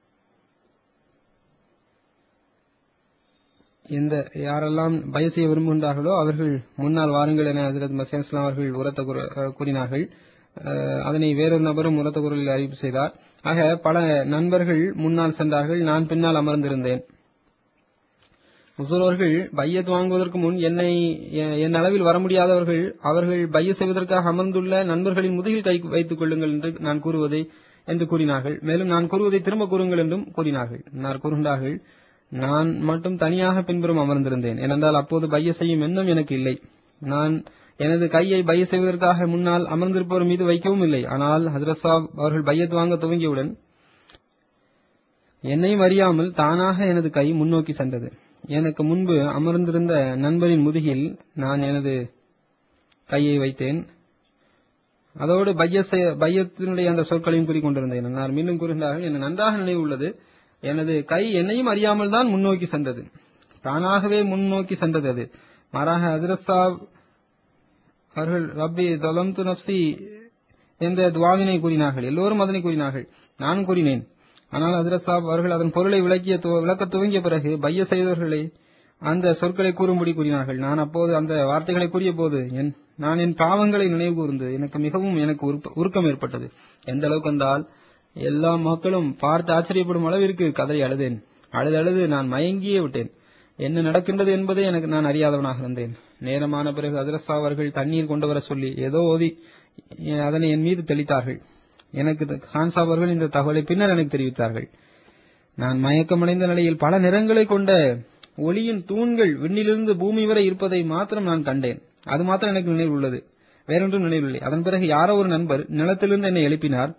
எந்த யாரெல்லாம் பய செய்ய விரும்புகின்றார்களோ அவர்கள் முன்னால் வாருங்கள் என ஹசரத் மசீம் இஸ்லாம் அவர்கள் உரத்த குர- அஹ், கூறினார்கள் அஹ், அதனை வேறொரு நபரும் உரத்த குரலில் அறிவிப்பு செய்தார் ஆக பல நண்பர்கள் முன்னால் சென்றார்கள் நான் பின்னால் அமர்ந்திருந்தேன் உசூரவர்கள் பையத் வாங்குவதற்கு முன் என்னை எ- என் அளவில் வர முடியாதவர்கள் அவர்கள் பைய செய்வதற்காக அமர்ந்துள்ள நண்பர்களின் முதுகில் கை வைத்துக் கொள்ளுங்கள் என்று நான் கூறுவதை என்று கூறினார்கள் மேலும் நான் கூறுவதை திரும்ப கூறுங்கள் என்றும் கூறினார்கள் நான் கூறுகின்றார்கள் நான் மட்டும் தனியாக பின்புறம் அமர்ந்திருந்தேன் ஏனென்றால் அப்போது பைய செய்யும் எண்ணம் எனக்கு இல்லை நான் எனது கையை பைய செய்வதற்காக முன்னால் அமர்ந்திருப்பவர் மீது வைக்கவும் இல்லை ஆனால் ஹஜரத் சாப் அவர்கள் பையத் வாங்க துவங்கியவுடன் என்னையும் அறியாமல் தானாக எனது கை முன்னோக்கி சென்றது எனக்கு முன்பு அமர்ந்திருந்த நண்பரின் முதுகில் நான் எனது கையை வைத்தேன் அதோடு பைய செய- பையத்தினுடைய அந்த சொற்களையும் கூறிக்கொண்டிருந்தேன் நான் மீண்டும் கூறுகின்றார்கள் எனக்கு நன்றாக நினைவு உள்ளது எனது கை என்னையும் அறியாமல் தான் முன்னோக்கி சென்றது தானாகவே முன்னோக்கி சென்றது அது மாறாக ஹஜரத் சாப் அவர்கள் ரப்பி தொலம்து நப்சி என்ற துவாவினை கூறினார்கள் எல்லோரும் அதனை கூறினார்கள் நானும் கூறினேன் ஆனால் ஹஜரத் சாப் அவர்கள் அதன் பொருளை விளக்கிய துவ- விளக்கத் துவங்கிய பிறகு பைய செய்தவர்களை அந்த சொற்களை கூறும்படி கூறினார்கள் நான் அப்போது அந்த வார்த்தைகளை கூறிய போது என் நான் என் பாவங்களை நினைவு கூர்ந்து எனக்கு மிகவும் எனக்கு உருப்ப- உருக்கம் ஏற்பட்டது எந்த அளவுக்கு என்றால் எல்லா மக்களும் பார்த்து ஆச்சரியப்படும் அளவிற்கு கதறி அழுதேன் அழுது அழுது நான் மயங்கியே விட்டேன் என்ன நடக்கின்றது என்பதை எனக்கு நான் அறியாதவனாக இருந்தேன் நேரமான பிறகு அதிரசா அவர்கள் தண்ணீர் கொண்டு வர சொல்லி ஏதோ ஓதி எ- அதனை என் மீது தெளித்தார்கள் எனக்கு த- கான்சா அவர்கள் இந்த தகவலை பின்னர் எனக்கு தெரிவித்தார்கள் நான் மயக்கமடைந்த நிலையில் பல நிறங்களை கொண்ட ஒளியின் தூண்கள் விண்ணிலிருந்து பூமி வரை இருப்பதை மாத்திரம் நான் கண்டேன் அது மாத்திரம் எனக்கு நினைவில் உள்ளது வேறொன்றும் நினைவில்லை அதன் பிறகு யாரோ ஒரு நண்பர் நிலத்திலிருந்து என்னை எழுப்பினார்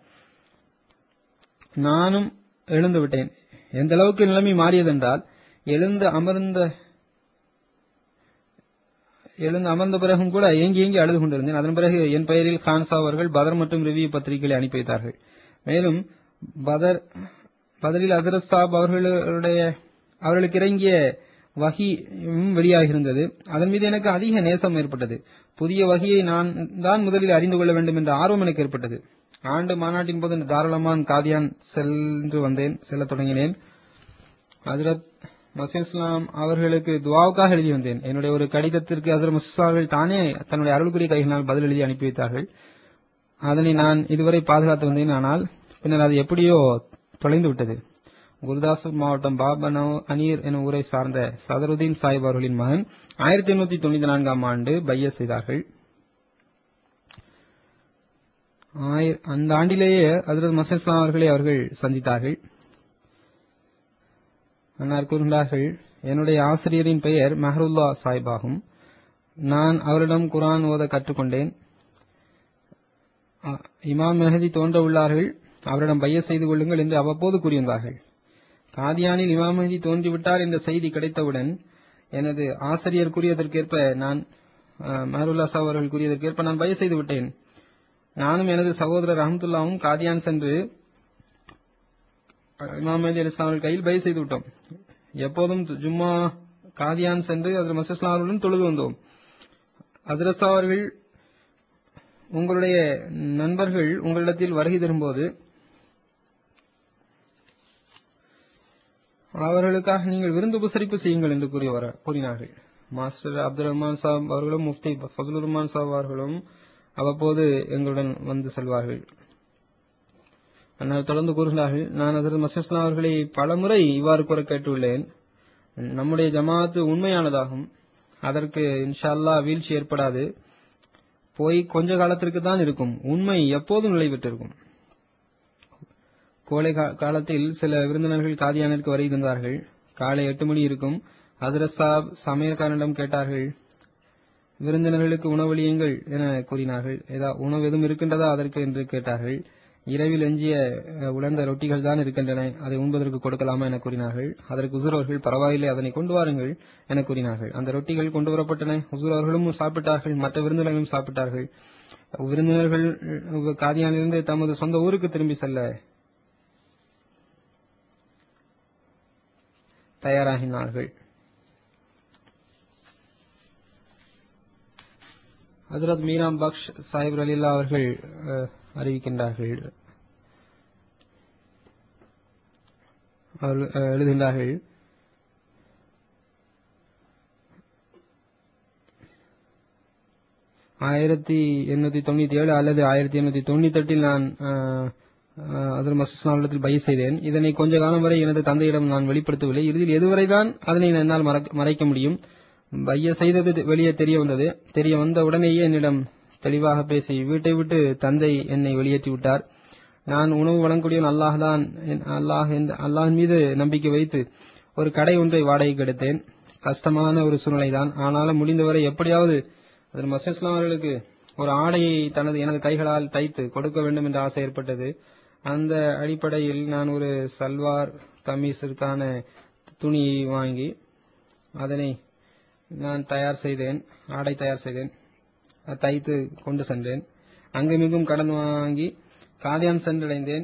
நானும் எழுந்து விட்டேன் எந்த அளவுக்கு நிலைமை மாறியதென்றால் எழுந்து அமர்ந்த எழுந்து அமர்ந்த பிறகும் கூட ஏங்கி ஏங்கி அழுது கொண்டிருந்தேன் அதன் பிறகு என் பெயரில் கான்சா அவர்கள் பதர் மற்றும் ரிவ்யூ பத்திரிகைகளை அனுப்பி வைத்தார்கள் மேலும் பதர் பதரில் அசரத் சாப் அவர்களுடைய அவர்களுக்கு இறங்கிய வகியும் வெளியாகியிருந்தது அதன் மீது எனக்கு அதிக நேசம் ஏற்பட்டது புதிய வகியை நான் தான் முதலில் அறிந்து கொள்ள வேண்டும் என்ற ஆர்வம் எனக்கு ஏற்பட்டது ஆண்டு மாநாட்டின் போது தாராளமான் காதியான் சென்று வந்தேன் செல்லத் தொடங்கினேன் ஹஜரத் மசீம் இஸ்லாம் அவர்களுக்கு துவாவுக்காக எழுதி வந்தேன் என்னுடைய ஒரு கடிதத்திற்கு ஹசரத் மசூஸ் அவர்கள் தானே தன்னுடைய அருள்குறி கைகளினால் பதில் எழுதி அனுப்பி வைத்தார்கள் அதனை நான் இதுவரை பாதுகாத்து வந்தேன் ஆனால் பின்னர் அது எப்படியோ தொலைந்து விட்டது குருதாசர் மாவட்டம் பாபனோ அனீர் எனும் ஊரை சார்ந்த சதருதீன் சாஹிப் அவர்களின் மகன் ஆயிரத்தி எண்ணூத்தி தொண்ணூத்தி நான்காம் ஆண்டு பைய செய்தார்கள் ஆயிர- அந்த ஆண்டிலேயே ஹசரத் மசீம் இஸ்லாம் அவர்களை அவர்கள் சந்தித்தார்கள் அன்னார் கூறுகின்றார்கள் என்னுடைய ஆசிரியரின் பெயர் மெஹருல்லா சாஹிப் ஆகும் நான் அவரிடம் குரான் ஓத கற்றுக்கொண்டேன் அ- இமாம் மெஹதி தோன்ற உள்ளார்கள் அவரிடம் பைய செய்து கொள்ளுங்கள் என்று அவ்வப்போது கூறியிருந்தார்கள் காதியானில் இமாம் மெஹதி தோன்றிவிட்டார் என்ற செய்தி கிடைத்தவுடன் எனது ஆசிரியர் கூறியதற்கேற்ப நான் மஹருல்லா சாஹ் அவர்கள் கூறியதற்கேற்ப நான் பைய செய்து விட்டேன் நானும் எனது சகோதரர் அஹமதுல்லாவும் காதியான் சென்று அஹ், இமாம் மெஹதி அலி இஸ்லாம் அவர்கள் கையில் பைய செய்து விட்டோம் எப்போதும் ஜும்மா காதியான் சென்று அதில் மசஸ்லாம் அவர்களுடன் தொழுது வந்தோம் ஹசரத் ஷா அவர்கள் உங்களுடைய நண்பர்கள் உங்களிடத்தில் வருகை தரும்போது அவர்களுக்காக நீங்கள் விருந்து உபசரிப்பு செய்யுங்கள் என்று கூறி வர கூறினார்கள் மாஸ்டர் அப்துல் ரஹ்மான் சாப் அவர்களும் முஃப்தி ஃபசலுர் ரஹ்மான் சாப் அவர்களும் அவ்வப்போது எங்களுடன் வந்து செல்வார்கள் ஆனால் தொடர்ந்து கூறுகிறார்கள் நான் ஹசரத் மசஸ்லாம் அவர்களை பலமுறை இவ்வாறு கூற கேட்டுள்ளேன் நம்முடைய ஜமாஅத்து உண்மையானதாகும் அதற்கு இன்ஷா அல்லாஹ் வீழ்ச்சி ஏற்படாது போய் கொஞ்ச காலத்திற்கு தான் இருக்கும் உண்மை எப்போதும் நிலை பெற்றிருக்கும் கோடை கா- காலத்தில் சில விருந்தினர்கள் காதியானிற்கு வருகை தந்தார்கள் காலை எட்டு மணி இருக்கும் ஹசரத் சாப் சமையல்காரனிடம் கேட்டார்கள் விருந்தினர்களுக்கு உணவளியுங்கள் என கூறினார்கள் ஏதா உணவு எதுவும் இருக்கின்றதா அதற்கு என்று கேட்டார்கள் இரவில் எஞ்சிய அஹ், உலர்ந்த ரொட்டிகள் தான் இருக்கின்றன அதை உண்பதற்கு கொடுக்கலாமா என கூறினார்கள் அதற்கு உசுர் அவர்கள் பரவாயில்லை அதனை கொண்டு வாருங்கள் என கூறினார்கள் அந்த ரொட்டிகள் கொண்டு வரப்பட்டன உசுர் அவர்களும் சாப்பிட்டார்கள் மற்ற விருந்தினர்களும் சாப்பிட்டார்கள் விருந்தினர்கள் அஹ், காதியானிலிருந்து தமது சொந்த ஊருக்கு திரும்பி செல்ல தயாராகினார்கள் ஹசரத் மீராம் பக்ஷ் சாஹிப் அலில்லா அவர்கள் அஹ், அறிவிக்கின்றார்கள் அவர்கள் அஹ், எழுதுகின்றார்கள் ஆயிரத்தி எண்ணூத்தி தொண்ணூத்தி ஏழு அல்லது ஆயிரத்தி எண்ணூத்தி தொண்ணூத்தி எட்டில் நான் அதில் மசூஸ்லாமிடத்தில் பைய செய்தேன் இதனை கொஞ்ச காலம் வரை எனது தந்தையிடம் நான் வெளிப்படுத்தவில்லை இறுதியில் எதுவரைதான் அதனை என்னால் மறக்க- மறைக்க முடியும் பைய செய்தது வெளியே தெரிய வந்தது தெரிய வந்த உடனேயே என்னிடம் தெளிவாக பேசி வீட்டை விட்டு தந்தை என்னை வெளியேற்றி விட்டார் நான் உணவு வழங்கக்கூடியவன் அல்லாஹ் தான் அல்லாஹ் என்ற- அல்லாஹ்வின் மீது நம்பிக்கை வைத்து ஒரு கடை ஒன்றை வாடகைக்கு எடுத்தேன் கஷ்டமான ஒரு சூழ்நிலை தான் ஆனாலும் முடிந்தவரை எப்படியாவது அதில் மசூத் இஸ்லாம் அவர்களுக்கு ஒரு ஆடையை தனது எனது கைகளால் தைத்து கொடுக்க வேண்டும் என்ற ஆசை ஏற்பட்டது அந்த அடிப்படையில் நான் ஒரு சல்வார் கமீஸிற்கான துணியை வாங்கி அதனை நான் தயார் செய்தேன் ஆடை தயார் செய்தேன் அதை தைத்து கொண்டு சென்றேன் அங்குமிகும் கடன் வாங்கி காதியான் சென்றடைந்தேன்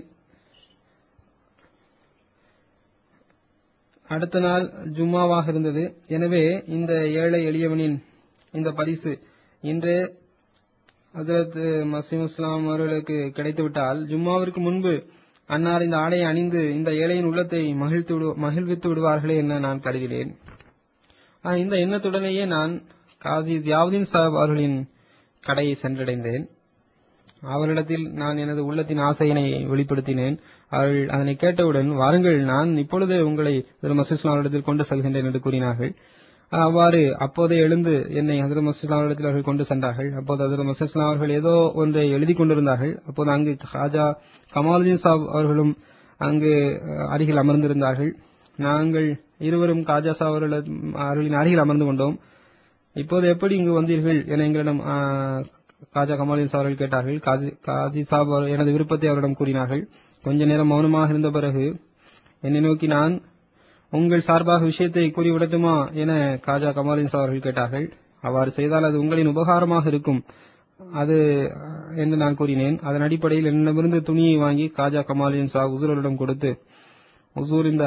அடுத்த நாள் ஜும்மாவாக இருந்தது எனவே இந்த ஏழை எளியவனின் இந்த பரிசு இன்று ஹசரத் மசீம் இஸ்லாம் அவர்களுக்கு கிடைத்துவிட்டால் ஜும்மாவிற்கு முன்பு அன்னார் இந்த ஆடையை அணிந்து இந்த ஏழையின் உள்ளத்தை மகிழ்த்து விடு- மகிழ்வித்து விடுவார்களே என நான் கருதினேன் ஆஹ், இந்த எண்ணத்துடனேயே நான் காசி ஜியாவுதீன் சாஹிப் அவர்களின் கடையை சென்றடைந்தேன் அவரிடத்தில் நான் எனது உள்ளத்தின் ஆசையினை வெளிப்படுத்தினேன் அவர்கள் அதனை கேட்டவுடன் வாருங்கள் நான் இப்பொழுது உங்களை திரு மசூஸ்லாம் அவரிடத்தில் கொண்டு செல்கின்றேன் என்று கூறினார்கள் அவ்வாறு அப்போதே எழுந்து என்னை ஹசரத் மசூஸ்லாம் அவரிடத்தில் அவர்கள் கொண்டு சென்றார்கள் அப்போது ஹசரத் மசூஸ்லாம் அவர்கள் ஏதோ ஒன்றை எழுதி கொண்டிருந்தார்கள் அப்போது அங்கு ஹாஜா கமாலுதீன் சாப் அவர்களும் அங்கு அஹ், அருகில் அமர்ந்திருந்தார்கள் நாங்கள் இருவரும் காஜா சாப் அவர்கள- அவர்களின் அருகில் அமர்ந்து கொண்டோம் இப்போது எப்படி இங்கு வந்தீர்கள் என எங்களிடம் ஆ, காஜா கமாலின் சார் அவர்கள் கேட்டார்கள் காசி- காசி சாப் அவர் எனது விருப்பத்தை அவரிடம் கூறினார்கள் கொஞ்ச நேரம் மௌனமாக இருந்த பிறகு என்னை நோக்கி நான் உங்கள் சார்பாக விஷயத்தை கூறிவிடட்டுமா என காஜா கமாலின் சார் அவர்கள் கேட்டார்கள் அவ்வாறு செய்தால் அது உங்களின் உபகாரமாக இருக்கும் அது அஹ், என்று நான் கூறினேன் அதன் அடிப்படையில் என்னிடமிருந்து துணியை வாங்கி காஜா கமாலின் சா உசூரிடம் கொடுத்து உசூர் இந்த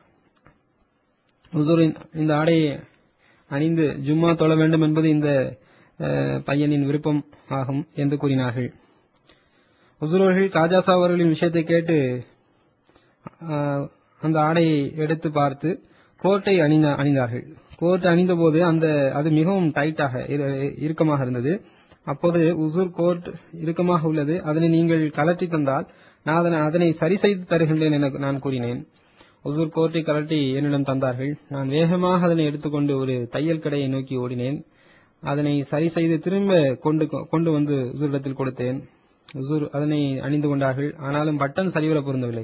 உசூரின் இந்த ஆடையை அணிந்து ஜும்மா தொழ வேண்டும் என்பது இந்த அஹ், பையனின் விருப்பம் ஆகும் என்று கூறினார்கள் உசுரர்கள் காஜாசா அவர்களின் விஷயத்தை கேட்டு அஹ், அந்த ஆடையை எடுத்து பார்த்து கோட்டை அணிந்த அணிந்தார்கள் கோட் அணிந்தபோது அந்த அது மிகவும் டைட்டாக இரு- இறுக்கமாக இருந்தது அப்போது உசூர் கோட் இறுக்கமாக உள்ளது அதனை நீங்கள் கலற்றி தந்தால் நான் அதனை அதனை சரி செய்து தருகின்றேன் என நான் கூறினேன் உசூர் கோட்டை கலட்டி என்னிடம் தந்தார்கள் நான் வேகமாக அதனை எடுத்துக்கொண்டு ஒரு தையல் கடையை நோக்கி ஓடினேன் அதனை சரி செய்து திரும்ப கொண்டு கொண்டு வந்து உசூரிடத்தில் கொடுத்தேன் உசூர் அதனை அணிந்து கொண்டார்கள் ஆனாலும் பட்டன் சரிவர பொருந்தவில்லை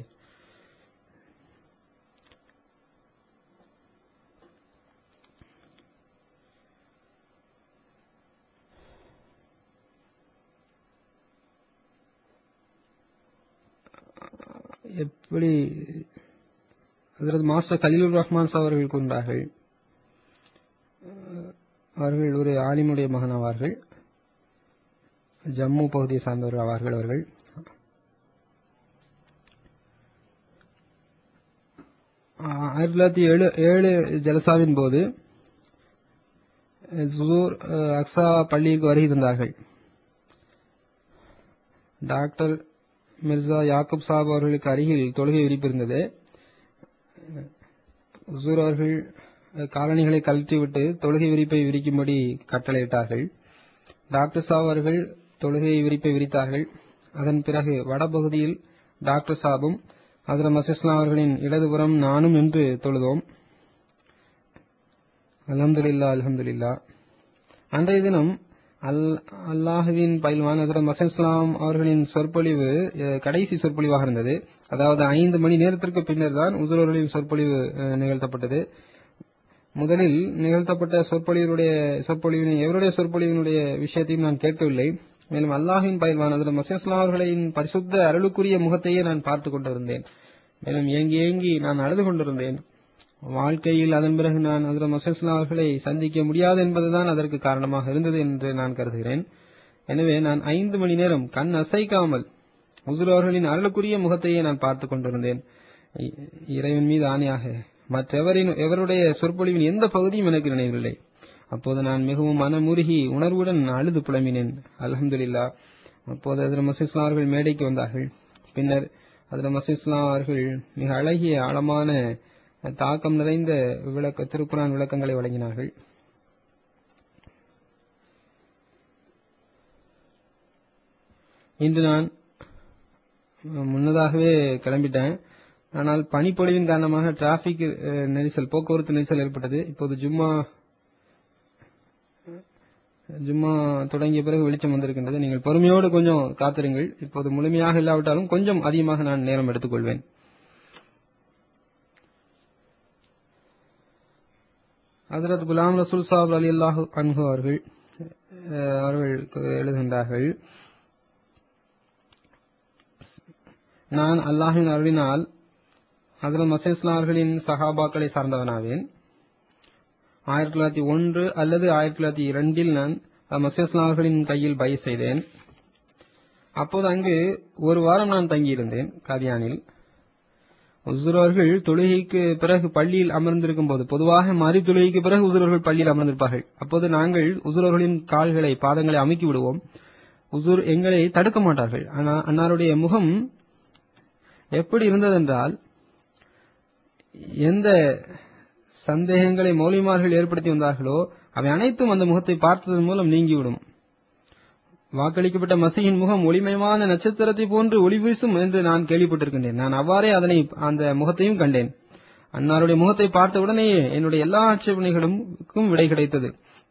எப்படி ஹஜரத் மாஸ்டர் கலீலுர் ரஹ்மான் சாஹ் அவர்கள் கூறினார்கள் அஹ், அவர்கள் ஒரு ஆலிமுடைய மகன் ஆவார்கள் ஜம்மு பகுதியை சார்ந்தவர் ஆவார்கள் அவர்கள் ஆஹ், ஆயிரத்தி தொள்ளாயிரத்தி ஏழு ஏழு ஜலசாவின் போது ஜுதூர் அஹ், அக்ஸா பள்ளிக்கு வருகை தந்தார்கள் டாக்டர் மிர்சா யாக்கூப் சாப் அவர்களுக்கு அருகில் தொழுகை விரிப்பிருந்தது ஹுசூர் அவர்கள் அஹ், காலணிகளை கழற்றிவிட்டு தொழுகை விரிப்பை விரிக்கும்படி கட்டளையிட்டார்கள் டாக்டர் சாப் அவர்கள் தொழுகை விரிப்பை விரித்தார்கள் அதன் பிறகு வடபகுதியில் டாக்டர் சாபும் ஹசரத் மசிஸ்லாம் அவர்களின் இடதுபுறம் நானும் நின்று தொழுதோம் அல்ஹம்துலில்லா அல்ஹம்துலில்லா அன்றைய தினம் அல் அல்லாஹுவின் பயில்வான் ஹசரத் மசன்ஸ்லாம் அவர்களின் சொற்பொழிவு அஹ், கடைசி சொற்பொழிவாக இருந்தது அதாவது ஐந்து மணி நேரத்திற்கு பின்னர் தான் உசுரவர்களின் சொற்பொழிவு அஹ், நிகழ்த்தப்பட்டது முதலில் நிகழ்த்தப்பட்ட சொற்பொழிவுடைய சொற்பொழிவினை எவருடைய சொற்பொழிவினுடைய விஷயத்தையும் நான் கேட்கவில்லை மேலும் அல்லாஹின் பயில்வான் அதில் மசேஸ்லாம் அவர்களின் பரிசுத்த அருளுக்குரிய முகத்தையே நான் பார்த்து கொண்டிருந்தேன் மேலும் ஏங்கி ஏங்கி நான் அழுது கொண்டிருந்தேன் வாழ்க்கையில் அதன் பிறகு நான் அதில் மசேஸ்லாம் அவர்களை சந்திக்க முடியாது என்பதுதான் அதற்கு காரணமாக இருந்தது என்று நான் கருதுகிறேன் எனவே நான் ஐந்து மணி நேரம் கண் அசைக்காமல் உசுர் அவர்களின் அருளுக்குரிய முகத்தையே நான் பார்த்து கொண்டிருந்தேன் இ- இறைவன் மீது ஆணையாக மற்றெவரின் எவருடைய சொற்பொழிவின் எந்த பகுதியும் எனக்கு நினைவில்லை அப்போது நான் மிகவும் மனமுருகி உணர்வுடன் அழுது புலம்பினேன் அல்ஹம்துலில்லா அப்போது அதில் மசீஸ்லாம் அவர்கள் மேடைக்கு வந்தார்கள் பின்னர் அதில் மசீஸ்லாம் அவர்கள் மிக அழகிய ஆழமான தாக்கம் நிறைந்த விளக்க திருக்குரான் விளக்கங்களை வழங்கினார்கள் இன்று நான் அஹ், முன்னதாகவே கிளம்பிட்டேன் ஆனால் பனிப்பொழிவின் காரணமாக டிராபிக் அஹ், நெரிசல் போக்குவரத்து நெரிசல் ஏற்பட்டது இப்போது ஜும்மா ஜும்மா தொடங்கிய பிறகு வெளிச்சம் வந்திருக்கின்றது நீங்கள் பொறுமையோடு கொஞ்சம் காத்திருங்கள் இப்போது முழுமையாக இல்லாவிட்டாலும் கொஞ்சம் அதிகமாக நான் நேரம் எடுத்துக்கொள்வேன் ஹசரத் குலாம் ரசூல் சாப் அலி அல்லாஹு அன்ஹு அவர்கள் அஹ், அவர்கள் எழுதுகின்றார்கள் நான் அல்லாஹின் அருளினால் ஹசரத் மசீஸ்லாம் அவர்களின் சஹாபாக்களை சார்ந்தவனாவேன் ஆயிரத்தி தொள்ளாயிரத்தி ஒன்று அல்லது ஆயிரத்தி தொள்ளாயிரத்தி இரண்டில் நான் மசீஸ்லாம் அவர்களின் கையில் பை செய்தேன் அப்போது அங்கு ஒரு வாரம் நான் தங்கியிருந்தேன் காதியானில் உசுர் அவர்கள் தொழுகைக்கு பிறகு பள்ளியில் அமர்ந்திருக்கும் போது பொதுவாக மறு தொழுகைக்கு பிறகு உசுர் அவர்கள் பள்ளியில் அமர்ந்திருப்பார்கள் அப்போது நாங்கள் உசுர் அவர்களின் கால்களை பாதங்களை அமுக்கி விடுவோம் உசுர் எங்களை தடுக்க மாட்டார்கள் ஆனால் அன்னாருடைய முகம் எப்படி இருந்ததென்றால் எந்த சந்தேகங்களை மௌலிமார்கள் ஏற்படுத்தி வந்தார்களோ அவை அனைத்தும் அந்த முகத்தை பார்த்ததன் மூலம் நீங்கிவிடும் வாக்களிக்கப்பட்ட மசையின் முகம் ஒளிமயமான நட்சத்திரத்தை போன்று ஒளி வீசும் என்று நான் கேள்விப்பட்டிருக்கின்றேன் நான் அவ்வாறே அதனை அந்த முகத்தையும் கண்டேன் அன்னாருடைய முகத்தை பார்த்த உடனேயே என்னுடைய எல்லா ஆட்சேபனைகளுக்கும் விடை கிடைத்தது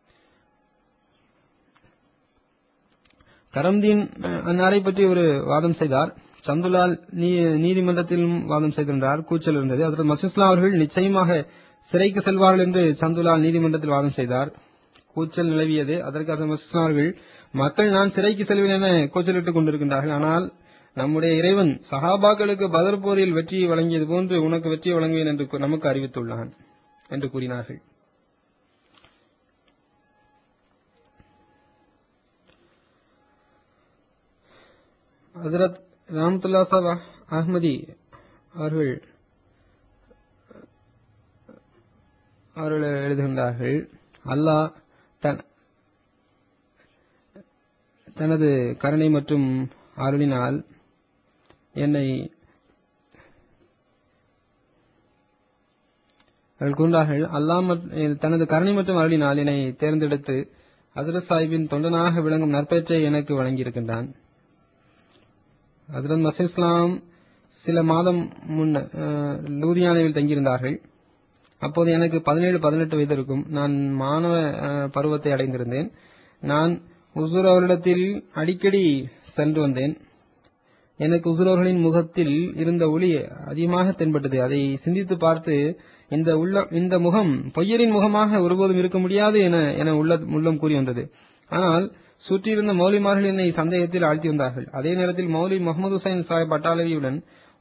கரம்தீன் அஹ், அன்னாரை பற்றி ஒரு வாதம் செய்தார் சந்துலால் நீ- நீதிமன்றத்திலும் வாதம் செய்திருந்தார் கூச்சல் இருந்தது அதற்கு மசூஸ்லாம் அவர்கள் நிச்சயமாக சிறைக்கு செல்வார்கள் என்று சந்துலால் நீதிமன்றத்தில் வாதம் செய்தார் கூச்சல் நிலவியது அதற்காக மசூஸ்லாம் அவர்கள் மக்கள் நான் சிறைக்கு செல்வேன் என கூச்சலிட்டுக் கொண்டிருக்கின்றார்கள் ஆனால் நம்முடைய இறைவன் சஹாபாக்களுக்கு பதர் போரில் வெற்றியை வழங்கியது போன்று உனக்கு வெற்றியை வழங்குவேன் என்று கு- நமக்கு அறிவித்துள்ளான் என்று கூறினார்கள் ஹசரத் ராமத்துல்லா சாப் அஹ்மதி அவர்கள் அவர்கள் எழுதுகின்றார்கள் அல்லாஹ் தன் தனது கருணை மற்றும் அருளினால் என்னை அவர்கள் கூறினார்கள் அல்லாஹ் மற்- தனது கருணை மற்றும் அருளினால் என்னை தேர்ந்தெடுத்து ஹசரத் சாஹிப்பின் தொண்டனாக விளங்கும் நற்பெற்றை எனக்கு வழங்கியிருக்கின்றான் ஹசரத் மசீம் இஸ்லாம் சில மாதம் முன் அஹ், லூதியானாவில் தங்கியிருந்தார்கள் அப்போது எனக்கு பதினேழு பதினெட்டு வயது இருக்கும் நான் மாணவ அஹ், பருவத்தை அடைந்திருந்தேன் நான் உசூர் அவர்களிடத்தில் அடிக்கடி சென்று வந்தேன் எனக்கு உசூர் அவர்களின் முகத்தில் இருந்த ஒளி அதிகமாக தென்பட்டது அதை சிந்தித்து பார்த்து இந்த உள்ள இந்த முகம் பொய்யரின் முகமாக ஒருபோதும் இருக்க முடியாது என என உள்ள உள்ளம் கூறி வந்தது ஆனால் சுற்றியிருந்த மௌலிமார்கள் என்னை சந்தேகத்தில் ஆழ்த்தி வந்தார்கள் அதே நேரத்தில் மௌலி முகமது ஹுசைன் சாஹிப் அட்டாலவியுடன்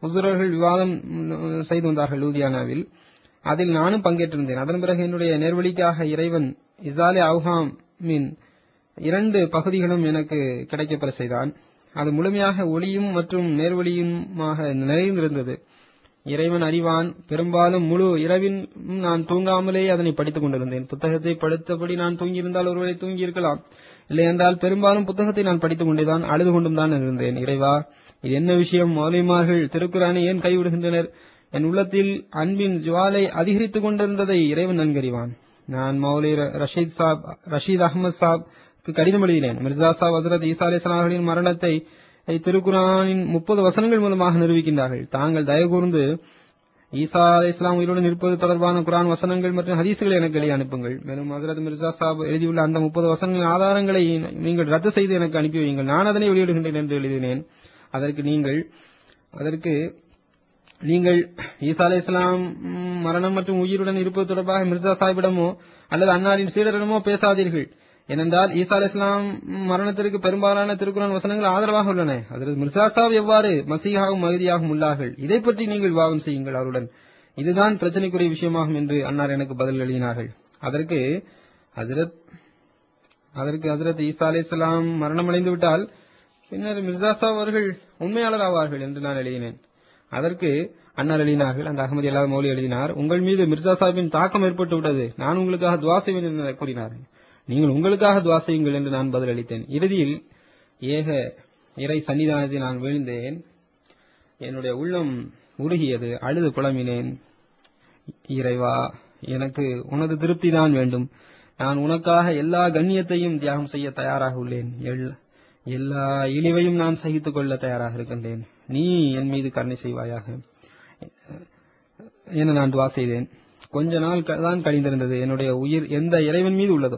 உசுரர்கள் விவாதம் ம், செய்து வந்தார்கள் லூதியானாவில் அதில் நானும் பங்கேற்றிருந்தேன் அதன் பிறகு என்னுடைய நேர்வழிக்காக இறைவன் இசாலே அவுஹாமின் இரண்டு பகுதிகளும் எனக்கு கிடைக்கப்பெற செய்தான் அது முழுமையாக ஒளியும் மற்றும் நேர்வழியுமாக நிறைந்திருந்தது இறைவன் அறிவான் பெரும்பாலும் முழு இரவில் நான் தூங்காமலே அதனை படித்துக் கொண்டிருந்தேன் புத்தகத்தை படித்தபடி நான் தூங்கியிருந்தால் ஒருவேளை தூங்கியிருக்கலாம் இல்லை என்றால் பெரும்பாலும் புத்தகத்தை நான் படித்துக் கொண்டேதான் அழுது கொண்டும் தான் இருந்தேன் இறைவா இது என்ன விஷயம் மௌலிமார்கள் திருக்குறானை ஏன் கைவிடுகின்றனர் என் உள்ளத்தில் அன்பின் ஜுவாலை அதிகரித்துக் கொண்டிருந்ததை இறைவன் நன்கறிவான் நான் மௌலி ர- ரஷீத் சாப் ரஷீத் அகமது சாப்க்கு கடிதம் எழுதினேன் மிர்சா சாப் ஹசரத் ஈசா அலிஸ்லாம் அவர்களின் மரணத்தை திருக்குரானின் முப்பது வசனங்கள் மூலமாக நிரூபிக்கின்றார்கள் தாங்கள் தயவு கூர்ந்து ஈசா அலை இஸ்லாம் உயிருடன் இருப்பது தொடர்பான குரான் வசனங்கள் மற்றும் ஹதீசுகளை எனக்கு எழுதி அனுப்புங்கள் மேலும் ஹசரத் மிர்சா சாப் எழுதியுள்ள அந்த முப்பது வசனங்களின் ஆதாரங்களை நீங்கள் ரத்து செய்து எனக்கு அனுப்பி வையுங்கள் நான் அதனை வெளியிடுகின்றேன் என்று எழுதினேன் அதற்கு நீங்கள் அதற்கு நீங்கள் ஈசா அலை இஸ்லாம் ம், மரணம் மற்றும் உயிருடன் இருப்பது தொடர்பாக மிர்சா சாஹிபிடமோ அல்லது அன்னாரின் சீடரிடமோ பேசாதீர்கள் ஏனென்றால் ஈசா அலை இஸ்லாம் மரணத்திற்கு பெரும்பாலான திருக்குறான் வசனங்கள் ஆதரவாக உள்ளன அதற்கு மிர்சா சாஹிப் எவ்வாறு மசீகாகவும் மகதியாகவும் உள்ளார்கள் இதை பற்றி நீங்கள் விவாதம் செய்யுங்கள் அவருடன் இதுதான் பிரச்சனைக்குரிய விஷயமாகும் என்று அன்னார் எனக்கு பதில் எழுதினார்கள் அதற்கு ஹசரத் அதற்கு ஹசரத் ஈசா அலை இஸ்லாம் மரணமடைந்து விட்டால் பின்னர் மிர்சா சாஹிப் அவர்கள் உண்மையாளர் ஆவார்கள் என்று நான் எழுதினேன் அதற்கு அன்னார் எழுதினார்கள் அந்த அகமது எல்லா மௌலி எழுதினார் உங்கள் மீது மிர்சா சாஹிப்பின் தாக்கம் ஏற்பட்டு விட்டது நான் உங்களுக்காக துவா செய்வேன் என்று கூறினார் நீங்கள் உங்களுக்காக துவா செய்யுங்கள் என்று நான் பதில் அளித்தேன் இறுதியில் ஏக இறை சன்னிதானத்தில் நான் வீழ்ந்தேன் என்னுடைய உள்ளம் உருகியது அழுது புலம்பினேன் இறைவா எனக்கு உனது திருப்தி தான் வேண்டும் நான் உனக்காக எல்லா கண்ணியத்தையும் தியாகம் செய்ய தயாராக உள்ளேன் எல்- எல்லா இழிவையும் நான் சகித்துக் கொள்ள தயாராக இருக்கின்றேன் நீ என் மீது கருணை செய்வாயாக என நான் துவா செய்தேன் கொஞ்ச நாள் க- தான் கழிந்திருந்தது என்னுடைய உயிர் எந்த இறைவன் மீது உள்ளதோ